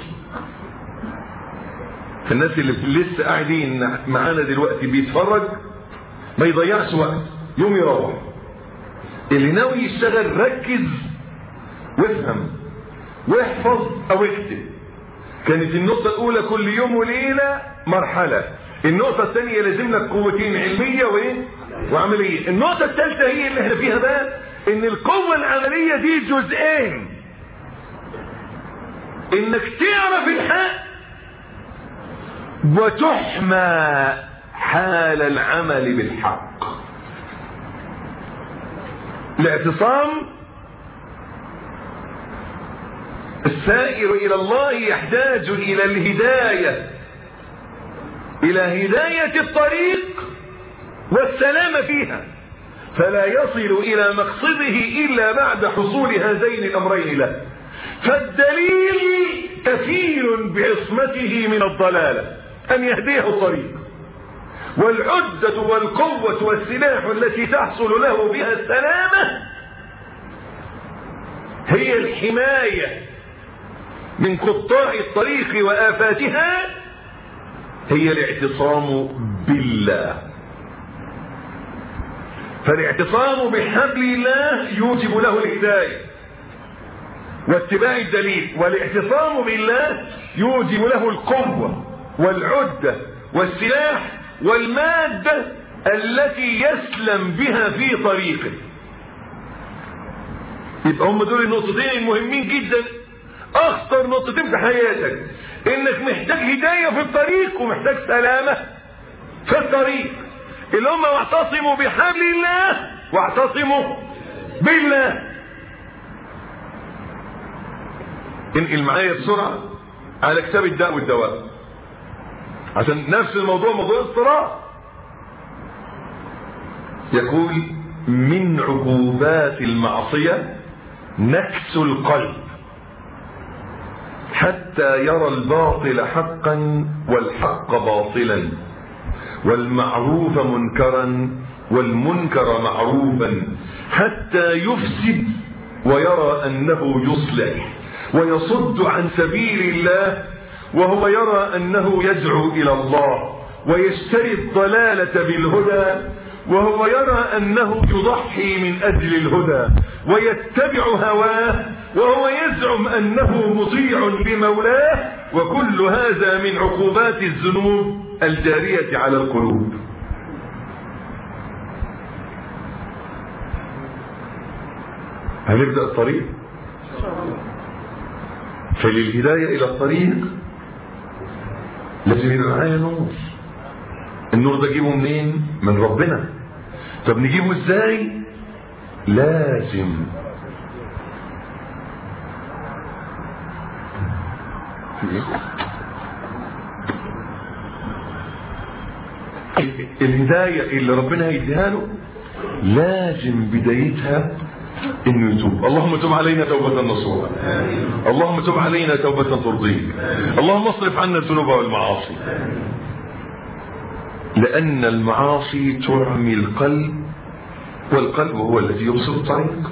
S2: الناس اللي لسه قاعدين معانا دلوقتي بيتفرج ما يضيعش وقت يوم يروح اللي ناوي يشتغل ركز وافهم واحفظ او اكتب كانت النقطة الأولى كل يوم وليلة مرحلة النقطة الثانية لازم لك قوتين علمية وايه؟ وعملية النقطة الثالثة هي اللي احنا فيها بقى ان القوة العملية دي جزئين انك تعرف الحق وتحمى حال العمل بالحق الاعتصام السائر الى الله يحتاج الى الهداية الى هداية الطريق والسلام فيها فلا يصل الى مقصده الا بعد حصول هذين الامرين له فالدليل كفيل بعصمته من الضلالة ان يهديه الطريق والعدة والقوة والسلاح التي تحصل له بها السلامة هي الحماية من قطاع الطريق وآفاتها هي الاعتصام بالله فالاعتصام بحبل الله يوجب له الهداية واتباع الدليل والاعتصام بالله يوجب له القوة والعدة والسلاح والمادة التي يسلم بها في طريقه يبقى هم دول النقطتين المهمين جدا اخطر نقطتين في حياتك انك محتاج هداية في الطريق ومحتاج سلامة في الطريق اللي هم واعتصموا بحبل الله واعتصموا بالله انقل معايا بسرعة على كتاب الداء والدواء عشان نفس الموضوع موضوع اضطراب يقول من عقوبات المعصية نكس القلب حتى يرى الباطل حقا والحق باطلا والمعروف منكرا والمنكر معروفا حتى يفسد ويرى انه يصلح ويصد عن سبيل الله وهو يرى انه يدعو الى الله ويشتري الضلالة بالهدى وهو يرى انه يضحي من اجل الهدى ويتبع هواه وهو يزعم انه مطيع لمولاه وكل هذا من عقوبات الذنوب الجارية على القلوب هنبدأ الطريق فللهداية الى الطريق لازم يبقى معايا نور النور ده جيبه منين من ربنا طب نجيبه ازاي لازم الهداية اللي ربنا هيديها له لازم بدايتها انه يتوب اللهم تب علينا توبة نصوحا اللهم تب علينا توبة ترضيك اللهم اصرف عنا الذنوب والمعاصي لان المعاصي تعمي القلب والقلب هو الذي يبصر الطريق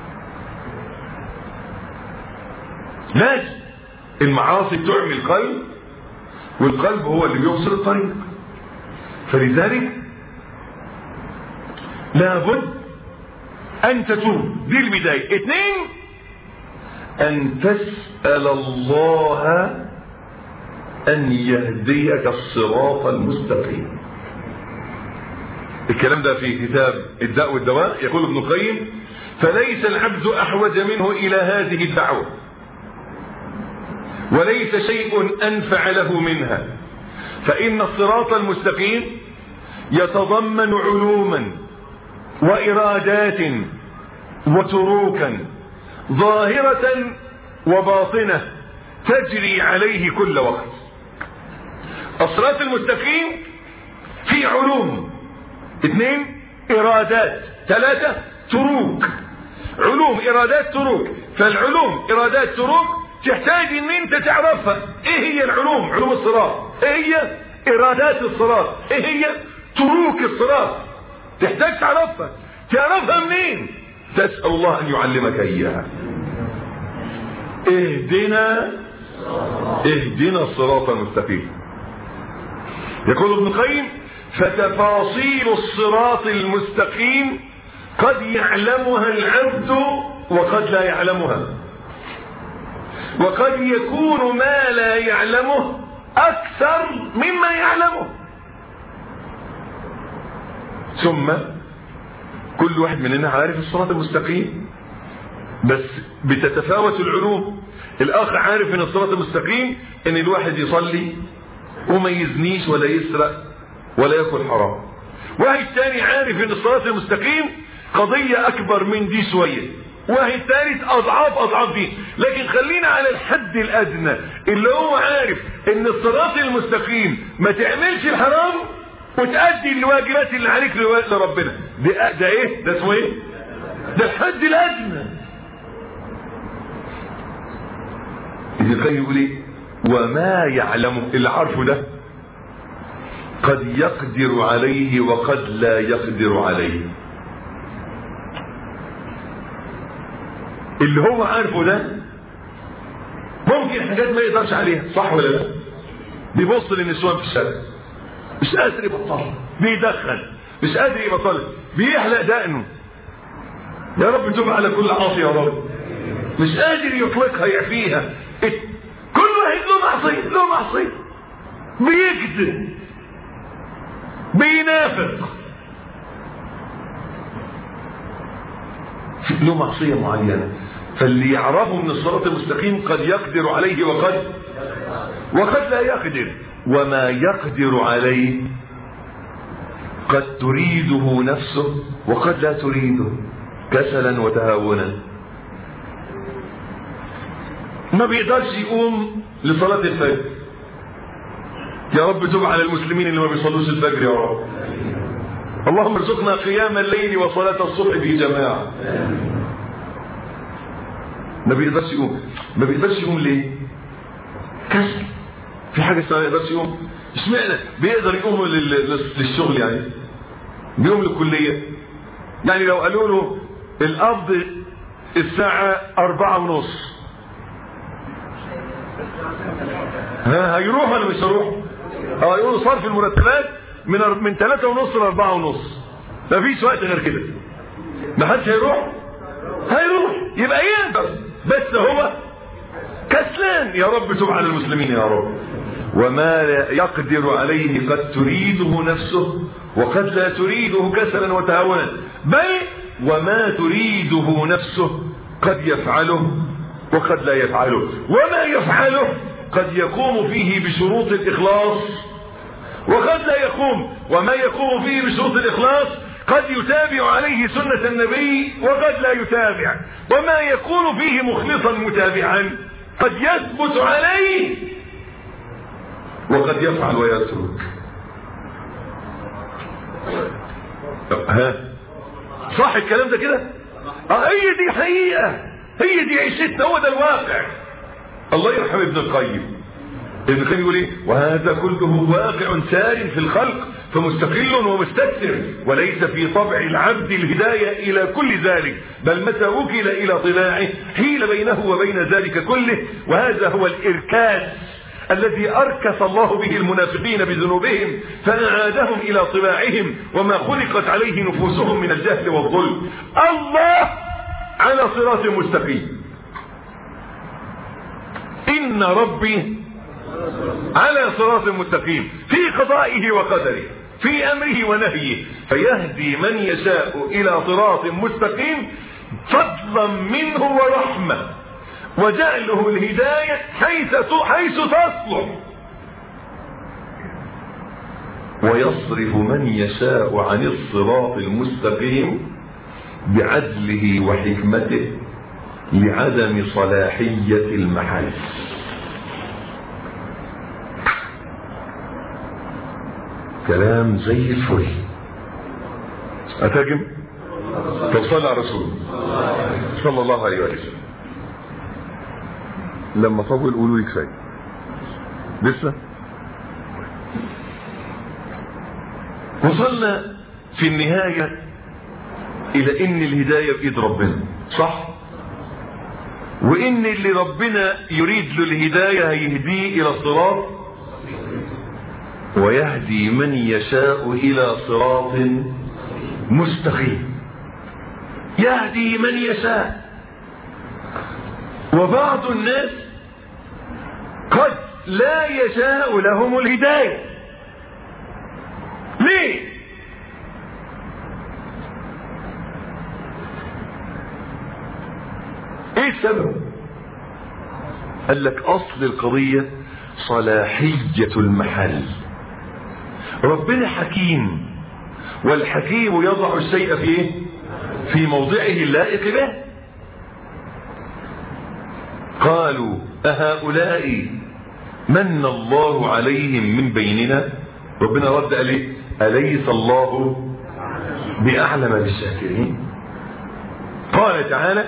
S2: لازم المعاصي تعمي القلب والقلب هو اللي بيبصر الطريق فلذلك لابد ان تتوب دي البداية اثنين ان تسأل الله ان يهديك الصراط المستقيم الكلام ده في كتاب الداء والدواء يقول ابن القيم فليس العبد احوج منه الى هذه الدعوة وليس شيء انفع له منها فان الصراط المستقيم يتضمن علوما وإرادات وتروكا ظاهرة وباطنة تجري عليه كل وقت الصراط المستقيم في علوم اثنين إرادات ثلاثة تروك علوم إرادات تروك فالعلوم إرادات تروك تحتاج ان انت تعرفها ايه هي العلوم علوم الصراط ايه هي ارادات الصراط ايه هي تروك الصراط تحتاج تعرفها تعرفها منين تسأل الله ان يعلمك اياها اهدنا اهدنا الصراط المستقيم يقول ابن القيم فتفاصيل الصراط المستقيم قد يعلمها العبد وقد لا يعلمها وقد يكون ما لا يعلمه اكثر مما يعلمه ثم كل واحد مننا عارف الصراط المستقيم بس بتتفاوت العلوم الاخ عارف ان الصراط المستقيم ان الواحد يصلي وما يزنيش ولا يسرق ولا ياكل حرام واحد تاني عارف ان الصراط المستقيم قضية اكبر من دي شوية واحد ثالث اضعاف اضعاف دي لكن خلينا على الحد الادنى اللي هو عارف ان الصراط المستقيم ما تعملش الحرام وتأدي الواجبات اللي عليك لربنا ده, ده ايه ده اسمه ايه ده الحد الادنى ابن القيم يقول ايه وما يعلمه اللي عارفه ده قد يقدر عليه وقد لا يقدر عليه اللي هو عارفه ده ممكن حاجات ما يقدرش عليها صح ولا لا بيبص للنسوان في الشارع مش قادر يبطلها بيدخن مش قادر يبطلها بيحلق دقنه يا رب تب على كل عاصي يا رب مش قادر يطلقها يعفيها كل واحد له معصية له معصية بيكذب بينافق له معصية معينة فاللي يعرفه من الصراط المستقيم قد يقدر عليه وقد وقد لا يقدر وما يقدر عليه قد تريده نفسه وقد لا تريده كسلا وتهاونا ما بيقدرش يقوم لصلاة الفجر يا رب تب على المسلمين اللي ما بيصلوش الفجر يا رب اللهم ارزقنا قيام الليل وصلاة الصبح في جماعة ما بيقدرش يقوم ما بيقدرش يقوم ليه كسل في حاجة اسمها ما يقدرش يقوم اشمعنى بيقدر يقوم للشغل يعني بيقوم للكلية يعني لو قالوا له القبض الساعة أربعة ونص ها هيروح ولا مش هيروح اه يقولوا صرف المرتبات من من ثلاثة ونص لأربعة ونص مفيش وقت غير كده ما حدش هيروح هيروح يبقى يقدر بس هو كسلان يا رب تب على المسلمين يا رب وما يقدر عليه قد تريده نفسه وقد لا تريده كسلا وتهاونا بل وما تريده نفسه قد يفعله وقد لا يفعله وما يفعله قد يقوم فيه بشروط الإخلاص وقد لا يقوم وما يقوم فيه بشروط الإخلاص قد يتابع عليه سنة النبي وقد لا يتابع وما يكون فيه مخلصا متابعا قد يثبت عليه وقد يفعل ويترك ها صح الكلام ده كده اه هي دي حقيقة هي دي عيشتنا هو ده الواقع الله يرحم ابن القيم ابن القيم يقول ايه وهذا كله واقع سار في الخلق فمستقل ومستكثر وليس في طبع العبد الهداية الى كل ذلك بل متى وكل الى طلاعه حيل بينه وبين ذلك كله وهذا هو الاركاس الذي أركس الله به المنافقين بذنوبهم فأعادهم إلى طباعهم وما خلقت عليه نفوسهم من الجهل والظلم الله على صراط مستقيم إن ربي على صراط مستقيم في قضائه وقدره في أمره ونهيه فيهدي من يشاء إلى صراط مستقيم فضلا منه ورحمة وجعله الهداية حيث حيث تصلح
S1: ويصرف من يشاء عن الصراط المستقيم بعدله وحكمته لعدم صلاحية المحال كلام زي الفل أتاجم طب صلى على رسول صلى الله عليه وسلم لما طول قولوا لي كفايه لسه وصلنا في النهاية إلى إن الهداية بإيد ربنا صح وإن اللي ربنا يريد له الهداية هيهديه إلى الصراط ويهدي من يشاء إلى صراط مستقيم يهدي من يشاء وبعض الناس قد لا يشاء لهم الهداية ليه ايه السبب قال لك اصل القضية صلاحية المحل ربنا حكيم والحكيم يضع الشيء في ايه في موضعه اللائق به قالوا أهؤلاء من الله عليهم من بيننا ربنا رد قال ايه أليس الله بأعلم بالشاكرين قال تعالى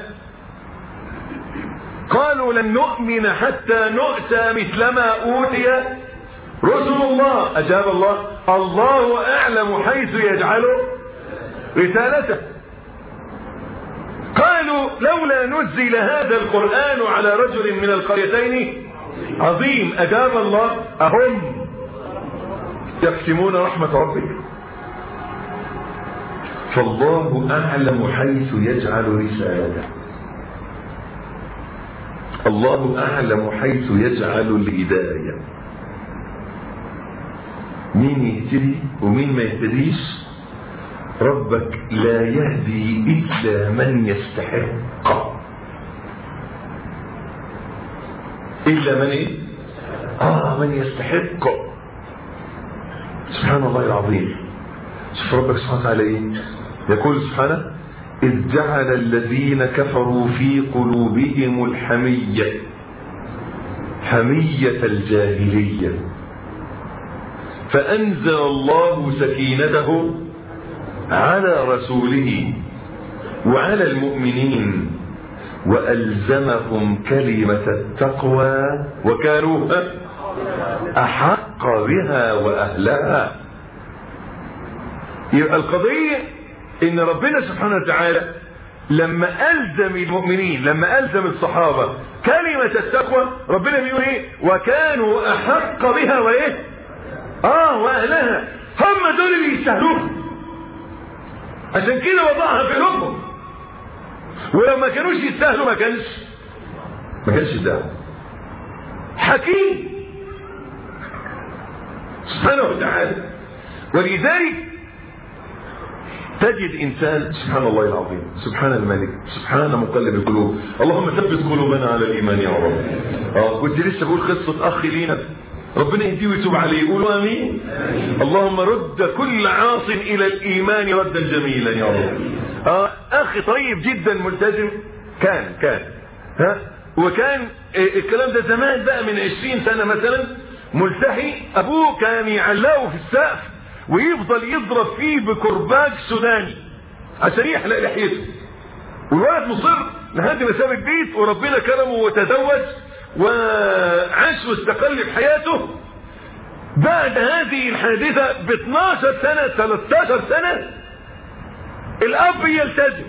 S1: قالوا لن نؤمن حتى نؤتى مثل ما أوتي رسل الله أجاب الله الله أعلم حيث يجعل رسالته قالوا لولا نزل هذا القرآن على رجل من القريتين عظيم أجاب الله أهم يقسمون رحمة ربك فالله أعلم حيث يجعل رسالته الله أعلم حيث يجعل الهداية مين يهتدي ومين ما يهتديش ربك لا يهدي إلا من يستحق إلا من إيه؟ آه من يستحق سبحان الله العظيم شوف ربك سبحانه وتعالى إيه؟ يقول سبحانه إذ جعل الذين كفروا في قلوبهم الحمية حمية الجاهلية فأنزل الله سكينته على رسوله وعلى المؤمنين وألزمهم كلمة التقوى وكانوا أحق بها وأهلها يبقى القضية إن ربنا سبحانه وتعالى لما ألزم المؤمنين لما ألزم الصحابة كلمة التقوى ربنا بيقول إيه وكانوا أحق بها وإيه آه وأهلها هم دول اللي يستهلوها عشان كده وضعها في قلوبهم ولو ما كانوش يستاهلوا ما كانش ما كانش يستاهل حكيم سبحانه وتعالى ولذلك تجد انسان سبحان الله العظيم سبحان الملك سبحان مقلب القلوب اللهم ثبت قلوبنا على الايمان يا رب اه كنت لسه بقول قصه اخ لينا ربنا يهديه ويتوب عليه قولوا امين اللهم رد كل عاص الى الايمان ردا جميلا يا رب آه اخي طيب جدا ملتزم كان كان ها وكان الكلام ده زمان بقى من عشرين سنة مثلا ملتحي ابوه كان يعلقه في السقف ويفضل يضرب فيه بكرباج سوداني عشان يحلق لحيته والولد مصر لحد ما ساب البيت وربنا كرمه وتزوج وعاش واستقل في حياته بعد هذه الحادثة ب 12 سنة 13 سنة الأب يلتزم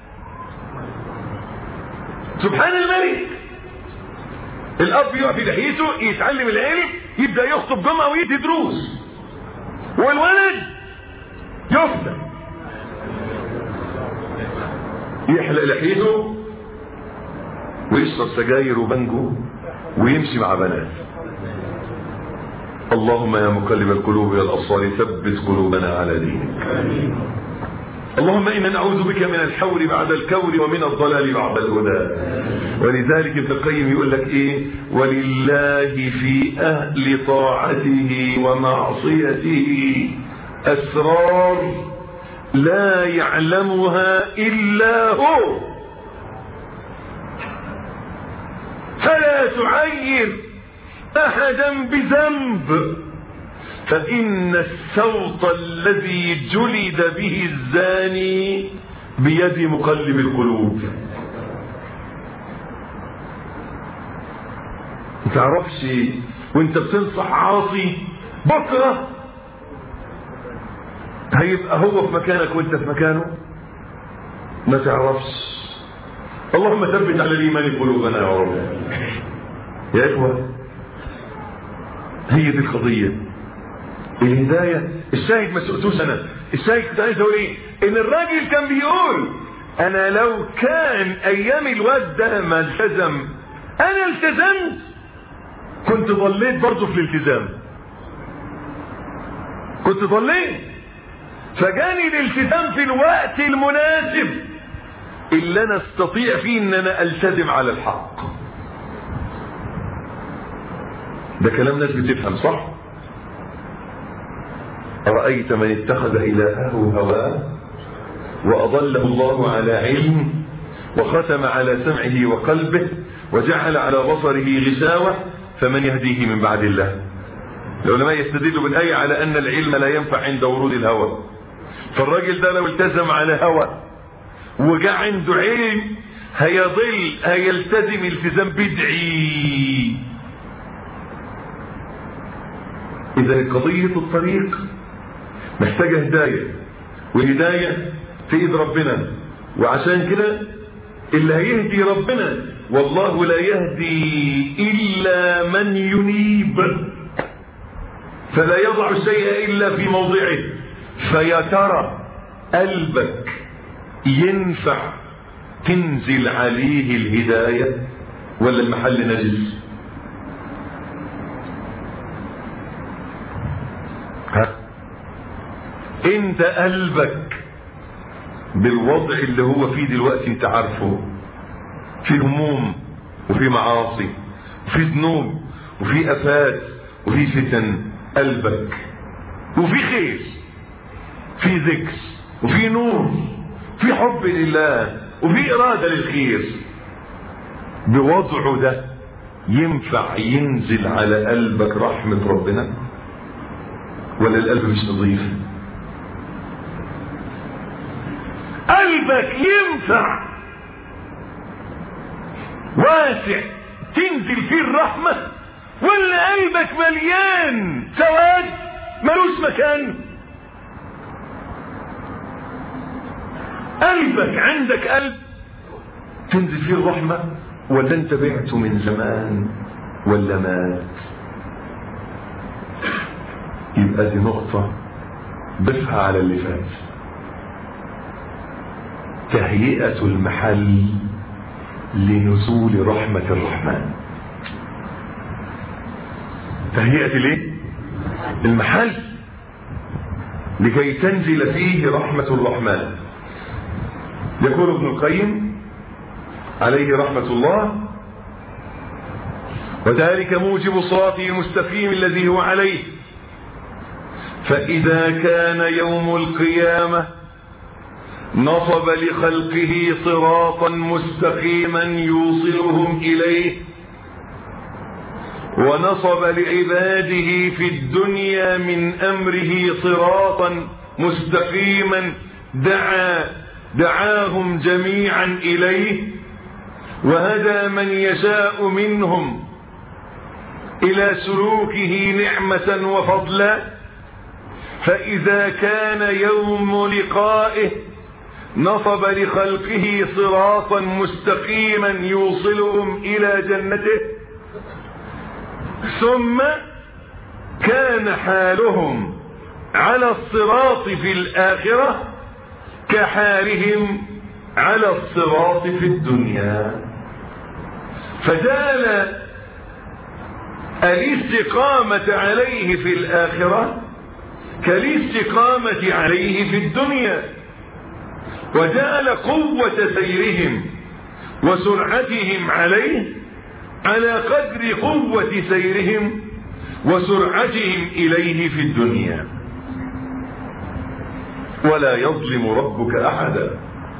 S1: سبحان الملك الأب يعطي لحيته يتعلم العلم يبدأ يخطب جمعة ويدي دروس والولد يفتح يحلق لحيته ويشرب سجاير وبنجو ويمشي مع بنات اللهم يا مقلب القلوب يا الأبصار ثبت قلوبنا على دينك
S2: اللهم إنا نعوذ بك من الحور بعد الكور ومن الضلال بعد الهدى ولذلك ابن القيم يقول لك إيه ولله في أهل طاعته ومعصيته أسرار لا يعلمها إلا هو فلا تعير أحدا بذنب فإن السوط الذي جلد به الزاني بيد مقلب القلوب ما تعرفش وانت بتنصح عاصي بكرة هيبقى هو في مكانك وانت في مكانه ما تعرفش اللهم ثبت على الإيمان قلوبنا يا رب يا إخوة هي دي القضية الهداية الشاهد ما سئتوش انا الشاهد كنت عايز اقول ايه ان الراجل كان بيقول انا لو كان ايام الواد ده ما التزم انا التزمت كنت ضليت برضه في الالتزام كنت ضليت فجاني الالتزام في الوقت المناسب اللي انا استطيع فيه ان انا التزم على الحق ده كلام ناس بتفهم صح أرأيت من اتخذ إلهه هواه وأضله الله على علم وختم على سمعه وقلبه وجعل على بصره غشاوة فمن يهديه من بعد الله العلماء يستدلوا بالآية على أن العلم لا ينفع عند ورود الهوى فالراجل ده لو التزم على هوى وجاء عنده علم هيضل هيلتزم التزام بدعي إذا قضية الطريق محتاجة هداية والهداية في ايد ربنا وعشان كده اللي هيهدي ربنا والله لا يهدي إلا من ينيب فلا يضع الشيء إلا في موضعه فيا ترى قلبك ينفع تنزل عليه الهداية ولا المحل نجس ها انت قلبك بالوضع اللي هو فيه دلوقتي انت عارفه في هموم وفي معاصي وفي ذنوب وفي افات وفي فتن قلبك وفي خير في ذكر وفي نور في حب لله وفي اراده للخير بوضعه ده ينفع ينزل على قلبك رحمه ربنا ولا القلب مش نظيف قلبك ينفع واسع تنزل فيه الرحمة ولا قلبك مليان سواد ملوش مكان قلبك عندك قلب تنزل فيه الرحمة ولا انت بعته من زمان ولا مات يبقى دي نقطة ضفها على اللي فات تهيئة المحل لنزول رحمة الرحمن تهيئة ليه المحل لكي تنزل فيه رحمة الرحمن يقول ابن القيم عليه رحمة الله وذلك موجب صراطه المستقيم الذي هو عليه فإذا كان يوم القيامة نصب لخلقه صراطا مستقيما يوصلهم إليه ونصب لعباده في الدنيا من أمره صراطا مستقيما دعا دعاهم جميعا إليه وهدى من يشاء منهم إلى سلوكه نعمة وفضلا فإذا كان يوم لقائه نصب لخلقه صراطا مستقيما يوصلهم إلى جنته ثم كان حالهم على الصراط في الآخرة كحالهم على الصراط في الدنيا فجال الاستقامة عليه في الآخرة كالاستقامة عليه في الدنيا وجعل قوة سيرهم وسرعتهم عليه على قدر قوة سيرهم وسرعتهم إليه في الدنيا ولا يظلم ربك أحدا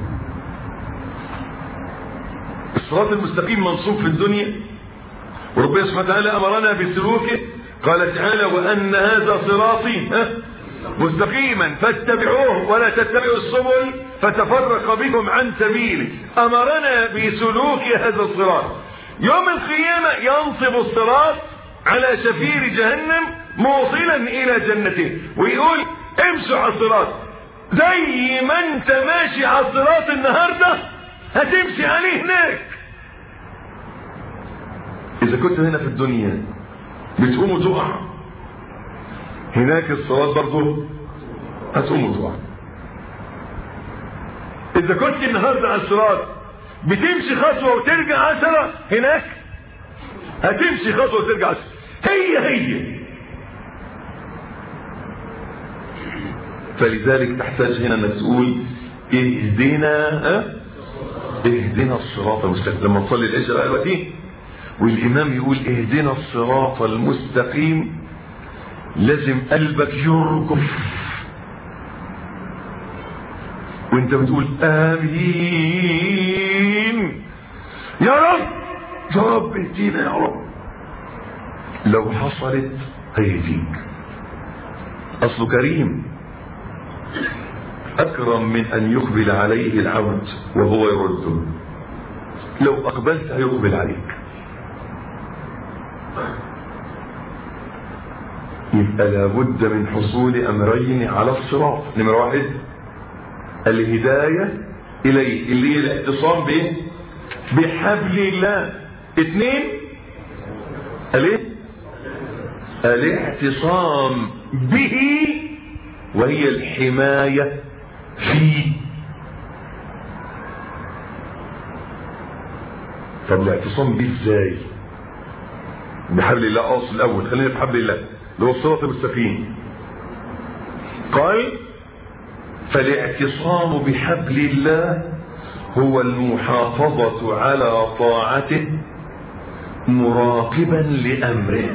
S2: الصراط المستقيم منصوب في الدنيا وربنا سبحانه وتعالى أمرنا بسلوكه قال تعالى وأن هذا صراطي مستقيما فاتبعوه ولا تتبعوا السبل فتفرق بكم عن سبيله أمرنا بسلوك هذا الصراط يوم القيامة ينصب الصراط على شفير جهنم موصلا إلى جنته ويقول امشوا على الصراط زي ما انت ماشي على الصراط النهاردة هتمشي عليه هناك إذا كنت هنا في الدنيا بتقوم وتقع هناك الصلاة برضه هتقوم وتقع إذا كنت النهاردة على الصراط بتمشي خطوة وترجع عشرة هناك هتمشي خطوة وترجع عشرة هي هي فلذلك تحتاج هنا انك تقول اهدنا اه؟ اهدنا الصراط المستقيم لما نصلي العشاء بقى دلوقتي والامام يقول اهدنا الصراط المستقيم لازم قلبك يرجف وانت بتقول امين يا رب يا رب اهدينا يا رب لو حصلت هيهديك اصله كريم اكرم من ان يقبل عليه العبد وهو يرده لو اقبلت هيقبل عليك يبقى لابد من حصول امرين على الصراط نمرة واحد الهداية اليه اللي هي الاعتصام بايه بحبل الله اثنين الايه الاعتصام به وهي الحماية فيه طب الاعتصام به ازاي بحبل الله اصل الاول خلينا في حبل الله اللي هو الصراط المستقيم قال فالاعتصام بحبل الله هو المحافظة على طاعته مراقبا لأمره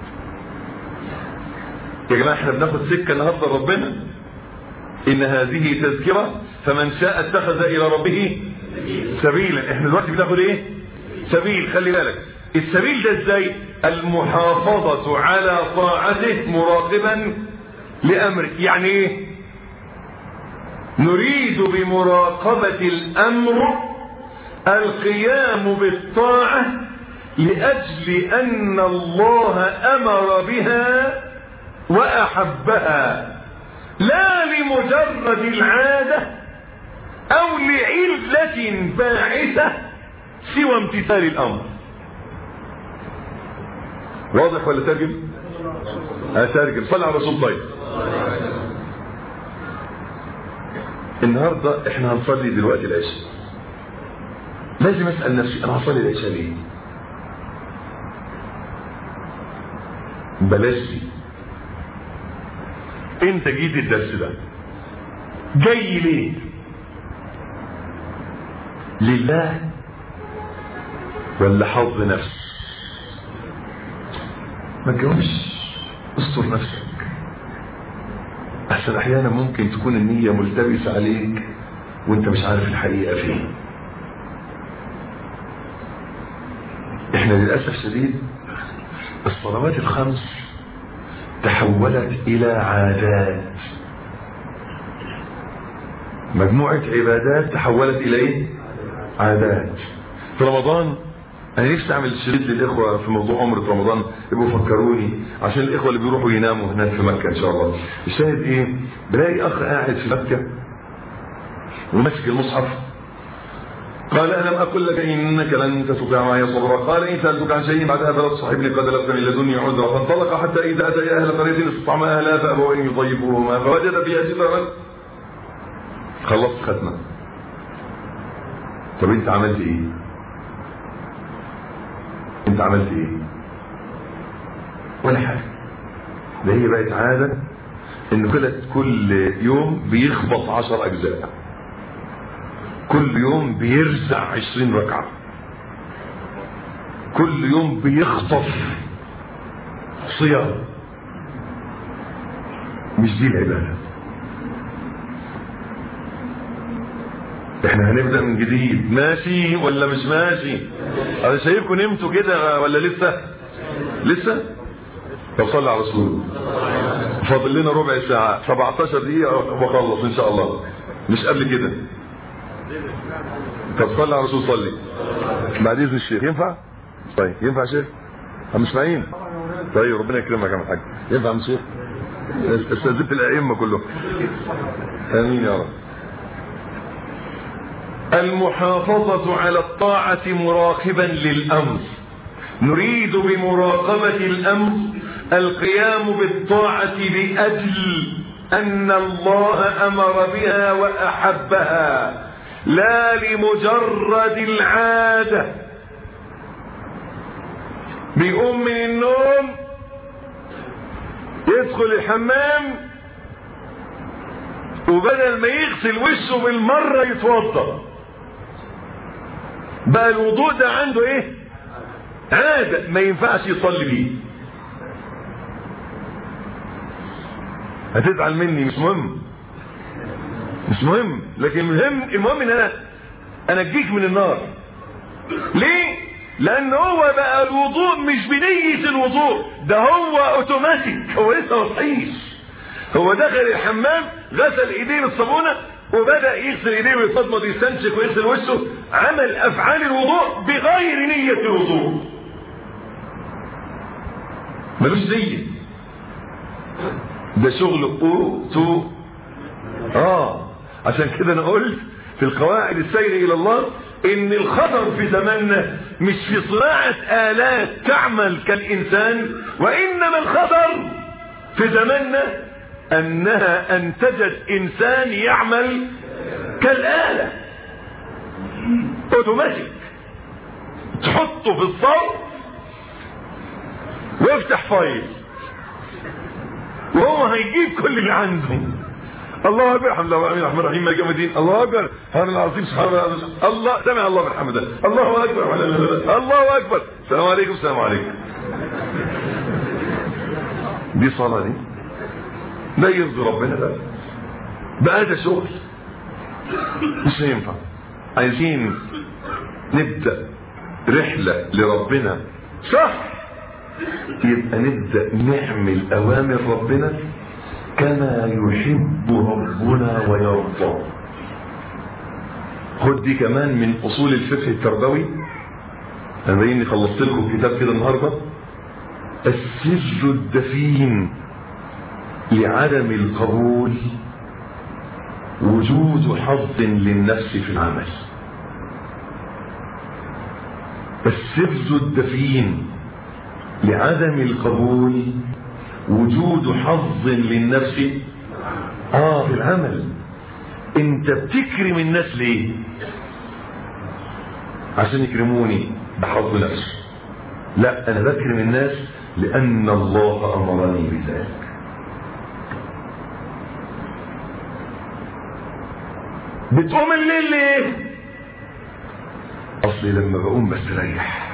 S2: يا جماعة احنا بناخد سكة النهاردة ربنا إن هذه تذكرة فمن شاء اتخذ إلى ربه سبيلا احنا دلوقتي بناخد ايه سبيل خلي بالك السبيل ده ازاي المحافظة على طاعته مراقبا لأمره يعني ايه نريد بمراقبة الأمر القيام بالطاعة لأجل أن الله أمر بها وأحبها لا لمجرد العادة أو لعلة باعثة سوى امتثال الأمر واضح ولا ترجم؟ أترجم صلى على رسول الله النهاردة احنا هنصلي دلوقتي العشاء لازم اسأل نفسي انا هصلي العشاء ليه بلاش دي انت جيت الدرس ده جاي ليه لله ولا حظ نفس ما تجاوبش استر نفسك احسن احيانا ممكن تكون النية ملتبسة عليك وانت مش عارف الحقيقة فين احنا للأسف شديد الصلوات الخمس تحولت الى عادات مجموعة عبادات تحولت الى ايه عادات في رمضان انا نفسي اعمل شريط للاخوة في موضوع عمرة رمضان يبقوا فكروني عشان الاخوة اللي بيروحوا يناموا هناك في مكة ان شاء الله الشاهد ايه بلاقي اخ قاعد في مكة وماسك المصحف قال ألم أقل لك إنك لن تستطيع معي صبرا قال إن سألتك عن شيء بعدها فلا تصحبني قد لست من لدني عذرا فانطلق حتى إذا أتى أهل قرية استطعم أهلها فأبوا أن يضيفوهما فوجد فيها سترا خلصت ختمة طب أنت عملت إيه؟ أنت عملت إيه؟ ولا حاجة ده هي بقت عادة إنه كل كل يوم بيخبط عشر أجزاء كل يوم بيرزع عشرين ركعة كل يوم بيخطف صيام مش دي العبادة احنا هنبدأ من جديد ماشي ولا مش ماشي انا شايفكم نمتوا كده ولا لسه لسه طب صلي على رسول فاضل لنا ربع ساعة 17 دقيقة واخلص ان شاء الله مش قبل كده طب صلي على رسول صلي بعد اذن الشيخ ينفع طيب ينفع شيخ هم مش نايم طيب ربنا يكرمك يا عم الحاج ينفع يا عم شيخ استاذنت الائمه كلهم امين يا رب المحافظة على الطاعة مراقبا للأمر نريد بمراقبة الأمر القيام بالطاعة لأجل أن الله أمر بها وأحبها لا لمجرد العادة بيقوم من النوم يدخل الحمام وبدل ما يغسل وشه بالمرة يتوضا بقى الوضوء ده عنده ايه عادة ما ينفعش يصلي بيه هتزعل مني مش مهم مش مهم لكن المهم المهم ان انا انا اجيك من النار ليه لان هو بقى الوضوء مش بنية الوضوء ده هو اوتوماتيك هو لسه ما صحيش هو دخل الحمام غسل ايديه بالصابونه وبدا يغسل ايديه ويفضمض يستنشق ويغسل وشه عمل افعال الوضوء بغير نيه الوضوء ملوش نيه ده شغل اوتو اه عشان كده انا قلت في القواعد السير الى الله ان الخطر في زماننا مش في صناعة الات تعمل كالانسان وانما الخطر في زماننا انها انتجت انسان يعمل كالآلة اوتوماتيك تحطه في الصوت وافتح فايل وهو هيجيب كل اللي عنده الله اكبر الحمد لله الرحمن الرحيم مالك يوم الدين الله اكبر سبحان الله العظيم سبحان الله الله سمع الله من حمده الله اكبر الله اكبر السلام عليكم السلام عليكم دي صلاه دي لا يرضي ربنا بقى بقى ده شغل مش هينفع عايزين نبدا رحله لربنا صح يبقى نبدا نعمل اوامر ربنا كما يحب ربنا ويرضى خد دي كمان من اصول الفقه التربوي انا باين خلصت لكم كتاب كده النهارده السر الدفين لعدم القبول وجود حظ للنفس في العمل السر الدفين لعدم القبول وجود حظ للنفس اه في العمل انت بتكرم الناس ليه عشان يكرموني بحظ نفسي لا انا بكرم الناس لان الله امرني بذلك بتقوم الليل ليه اصلي لما بقوم بستريح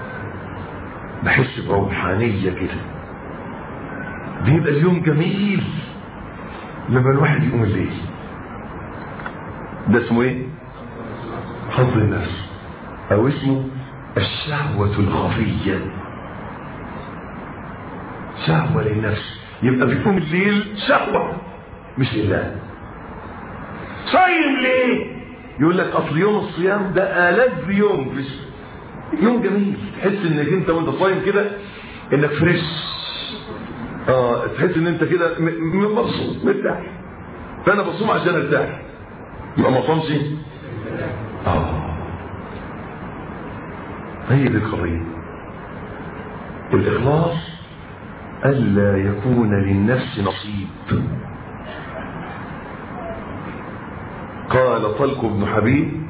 S2: بحس بروحانيه كده بيبقى اليوم جميل لما الواحد يقوم الليل ده اسمه ايه حظ النفس او اسمه الشهوة الخفية شهوة للنفس يبقى بيقوم الليل شهوة مش لله صايم ليه يقول لك اصل يوم الصيام ده ألذ يوم في يوم جميل تحس انك انت وانت صايم كده انك فريش اه تحس ان انت كده مبسوط مرتاح فانا بصوم عشان ارتاح يبقى ما صامش اه هي دي القضيه الاخلاص الا يكون للنفس نصيب قال طلق بن حبيب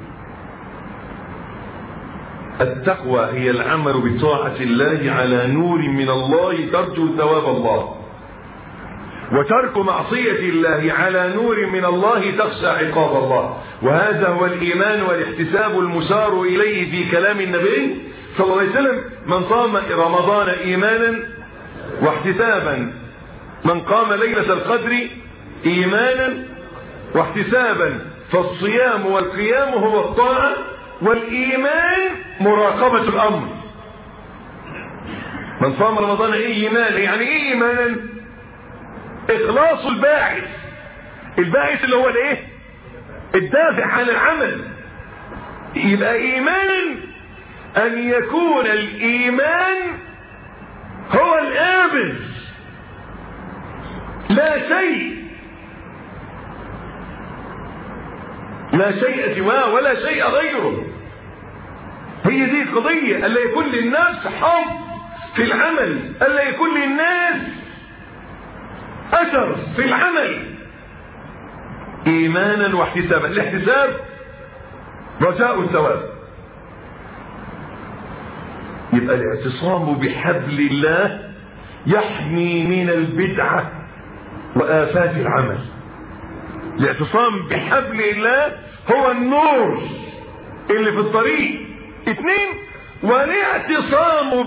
S2: التقوى هي العمل بطاعة الله على نور من الله ترجو ثواب الله وترك معصية الله على نور من الله تخشى عقاب الله وهذا هو الإيمان والاحتساب المشار إليه في كلام النبي صلى الله عليه وسلم من صام رمضان إيمانا واحتسابا من قام ليلة القدر إيمانا واحتسابا فالصيام والقيام هو الطاعة والإيمان مراقبة الأمر من صام رمضان إيمانا يعني إيه إيمانا إخلاص الباعث الباعث اللي هو الإيه الدافع عن العمل يبقى إيمانا أن يكون الإيمان هو الآبل لا شيء لا شيء سواه ولا شيء غيره هي دي القضية ألا يكون للنفس حظ في العمل ألا يكون للناس أثر في العمل إيمانا واحتسابا الاحتساب رجاء الثواب يبقى الاعتصام بحبل الله يحمي من البدعة وآفات العمل الاعتصام بحبل الله هو النور اللي في الطريق اثنين والاعتصام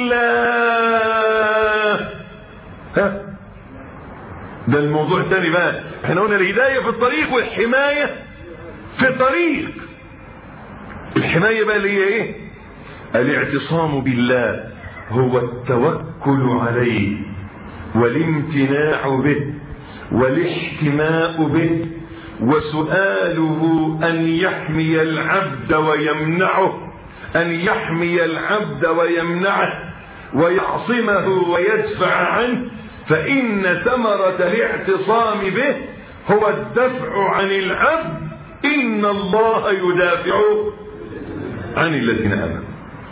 S2: بالله ها ده الموضوع الثاني بقى احنا قلنا الهداية في الطريق والحماية في الطريق الحماية بقى اللي هي ايه الاعتصام بالله هو التوكل عليه والامتناع به والاحتماء به وسؤاله أن يحمي العبد ويمنعه أن يحمي العبد ويمنعه ويعصمه ويدفع عنه فإن ثمرة الاعتصام به هو الدفع عن العبد إن الله يدافع عن الذين آمنوا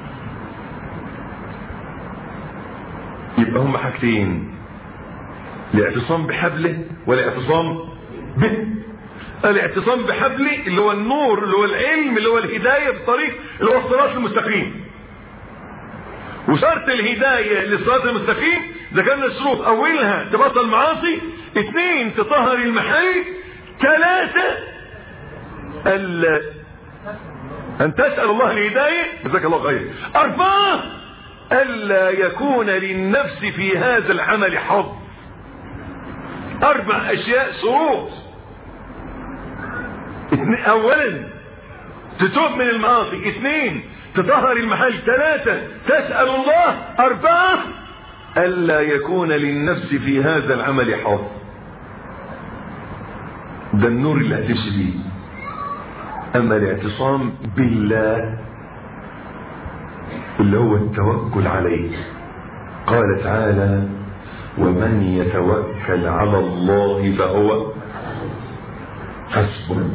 S2: يبقى هم حاجتين الاعتصام بحبله والاعتصام به الاعتصام بحبله اللي هو النور اللي هو العلم اللي هو الهداية بالطريق اللي هو الصراط المستقيم وشرط الهداية للصراط المستقيم ذكرنا الشروط اولها تبطل المعاصي اثنين تطهر المحل ثلاثة ألا أن تسأل الله الهداية جزاك الله خير أربعة ألا يكون للنفس في هذا العمل حظ أربع أشياء شروط أولا تتوب من المعاصي اثنين تطهر المحل ثلاثة تسأل الله أربعة ألا يكون للنفس في هذا العمل حظ ده النور اللي هتمشي بيه أما الاعتصام بالله اللي هو التوكل عليه قال تعالى ومن يتوكل على الله فهو حسبه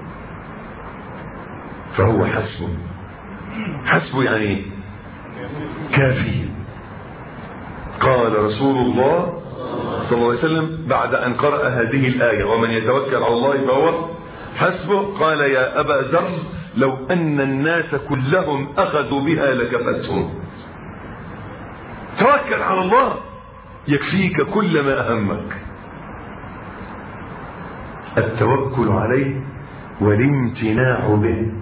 S2: فهو حسبه حسبه يعني كافي قال رسول الله صلى الله عليه وسلم بعد أن قرأ هذه الآية ومن يتوكل على الله فهو حسبه قال يا أبا ذر لو أن الناس كلهم أخذوا بها لكفتهم توكل على الله يكفيك كل ما أهمك التوكل عليه والامتناع به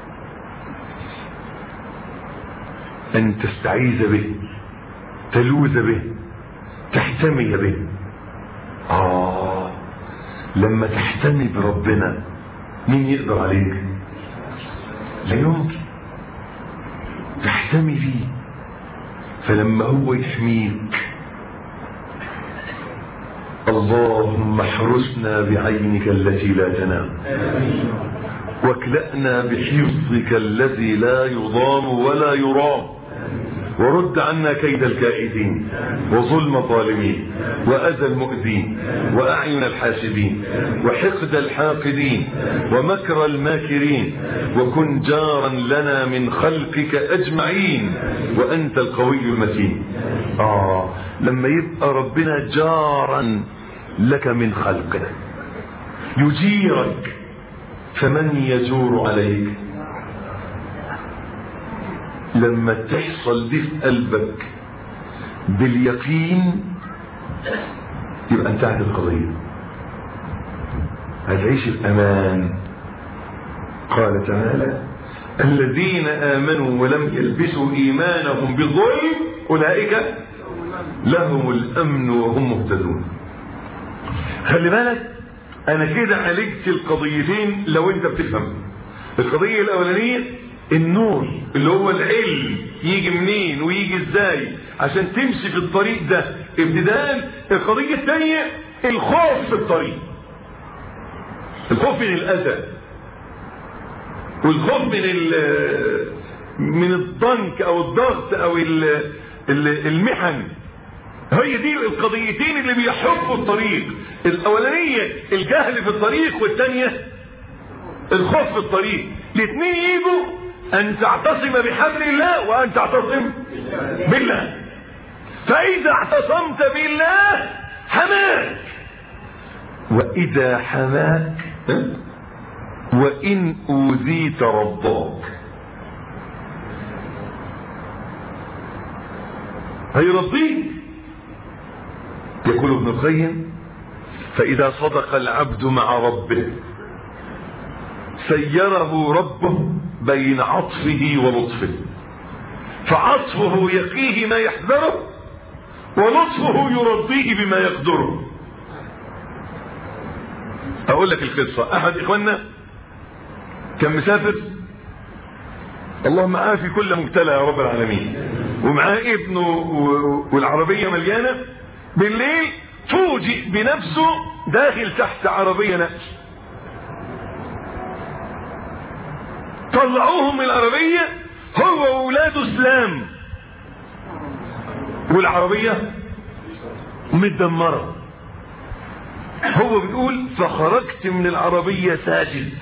S2: أن تستعيذ به تلوذ به تحتمي به آه لما تحتمي بربنا مين يقدر عليك لا يمكن تحتمي فيه فلما هو يحميك اللهم احرسنا بعينك التي لا تنام واكلأنا بحفظك الذي لا يضام ولا يرام ورد عنا كيد الكائدين وظلم الظالمين وأذى المؤذين وأعين الحاسبين وحقد الحاقدين ومكر الماكرين وكن جارا لنا من خلقك أجمعين وأنت القوي المتين آه لما يبقى ربنا جارا لك من خلقه يجيرك فمن يجور عليك لما تحصل دي في قلبك باليقين
S1: يبقى انتهت القضية هتعيش الأمان قال تعالى الذين آمنوا ولم يلبسوا إيمانهم بالظلم أولئك لهم الأمن وهم مهتدون خلي بالك أنا كده عالجت القضيتين لو أنت بتفهم القضية الأولانية النور اللي هو العلم يجي منين ويجي ازاي عشان تمشي في الطريق ده ابتداء القضية الثانية الخوف في الطريق الخوف من الأذى والخوف من من الضنك او الضغط او ال ال المحن هي دي القضيتين اللي بيحبوا الطريق الاولانية الجهل في الطريق والثانية الخوف في الطريق الاثنين يجوا ان تعتصم بحبل الله وان تعتصم بالله فاذا اعتصمت بالله حماك واذا حماك وإن أوذيت رضاك هيرضيك يقول ابن القيم فإذا صدق العبد مع ربه سيره ربه بين عطفه ولطفه فعطفه يقيه ما يحذره ولطفه يرضيه بما يقدره أقول لك القصة أحد إخواننا كان مسافر اللهم عافي كل مبتلى يا رب العالمين ومعاه ابنه والعربية مليانة بالليل فوجئ بنفسه داخل تحت عربية نقل طلعوهم من العربية هو وولاده اسلام والعربية متدمرة هو بيقول فخرجت من العربية ساجد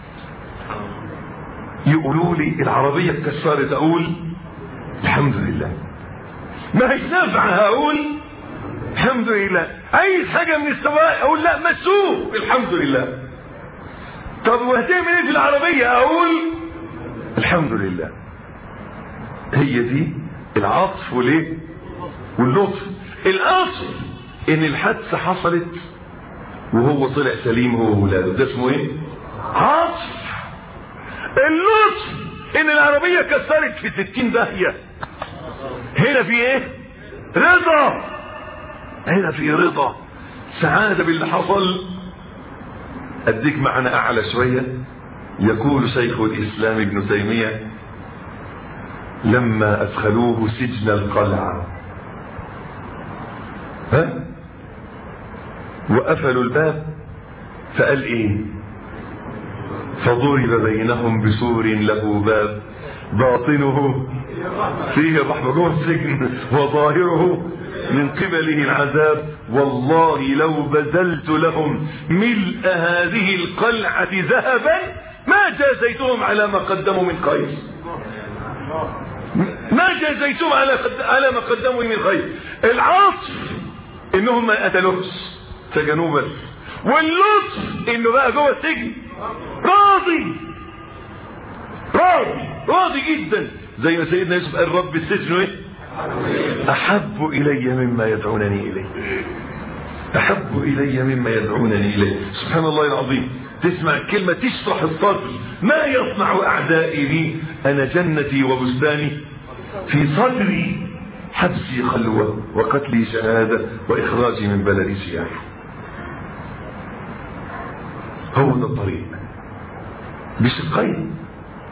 S1: يقولوا لي العربية اتكسرت اقول الحمد لله ما هيش نافعة اقول الحمد لله عايز حاجة من السواق اقول لا مسوق الحمد لله طب وهتعمل ايه في العربية اقول الحمد لله هي دي العطف وليه واللطف الاصل ان الحادثة حصلت وهو طلع سليم هو وولاده ده اسمه ايه عطف اللطف ان العربية كسرت في ستين داهية هنا في ايه رضا هنا في رضا سعادة باللي حصل اديك معنى اعلى شوية يقول شيخ الاسلام ابن تيمية لما ادخلوه سجن القلعة ها وقفلوا الباب فقال ايه فضرب بينهم بسور له باب باطنه فيه الرحمة جوه السجن وظاهره من قبله العذاب والله لو بذلت لهم ملء هذه القلعة ذهبا ما جازيتهم على ما قدموا من خير ما جازيتهم على على ما قدموا من خير العطف انهم ما قتلوش سجنوه بس واللطف انه بقى جوه السجن راضي راضي راضي جدا زي ما سيدنا يوسف قال رب السجن ايه احب الي مما يدعونني اليه احب الي مما يدعونني اليه سبحان الله العظيم تسمع كلمة تشرح الصدر ما يصنع اعدائي لي انا جنتي وبستاني في صدري حبسي خلوة وقتلي شهادة واخراجي من بلدي سياحة هو ده الطريق بشقين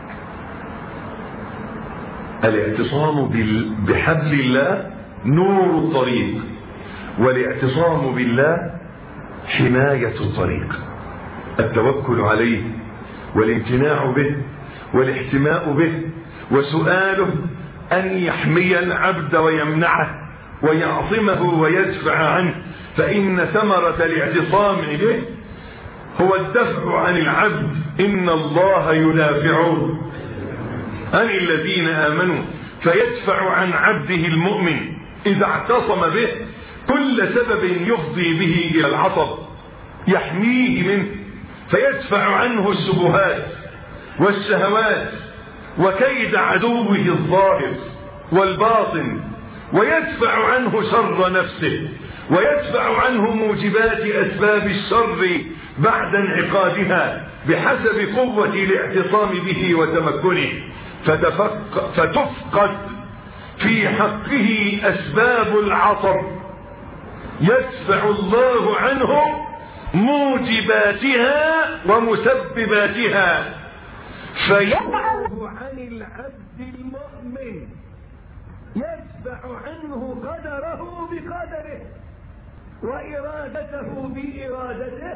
S1: الاعتصام بحبل الله نور الطريق والاعتصام بالله حماية الطريق التوكل عليه والامتناع به والاحتماء به وسؤاله أن يحمي العبد ويمنعه ويعصمه ويدفع عنه فإن ثمرة الاعتصام به هو الدفع عن العبد إن الله يدافع عن الذين آمنوا فيدفع عن عبده المؤمن إذا اعتصم به كل سبب يفضي به إلى العطب يحميه منه فيدفع عنه الشبهات والشهوات وكيد عدوه الظاهر والباطن ويدفع عنه شر نفسه
S2: ويدفع عنه موجبات أسباب الشر بعد انعقادها بحسب قوة الاعتصام به وتمكنه فتفق فتفقد في حقه أسباب العطر يدفع الله عنه موجباتها ومسبباتها فيدفع عن العبد المؤمن يدفع عنه قدره بقدره وإرادته بإرادته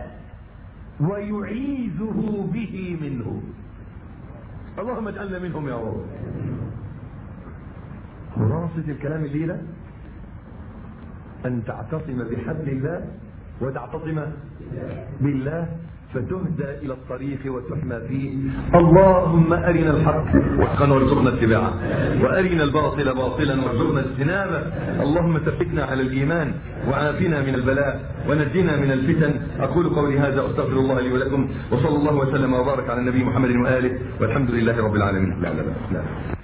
S2: ويعيذه به منه اللهم اجعلنا منهم يا رب خلاصة الكلام الليلة أن تعتصم بحبل الله وتعتصم بالله فتهدى إلى الطريق وتحمى فيه اللهم أرنا الحق حقا وارزقنا اتباعه وأرنا الباطل باطلا وارزقنا اجتنابه اللهم ثبتنا على الإيمان وعافنا من البلاء ونجنا من الفتن أقول قولي هذا أستغفر الله لي ولكم وصلى الله وسلم وبارك على النبي محمد وآله والحمد لله رب العالمين لا لا لا, لا.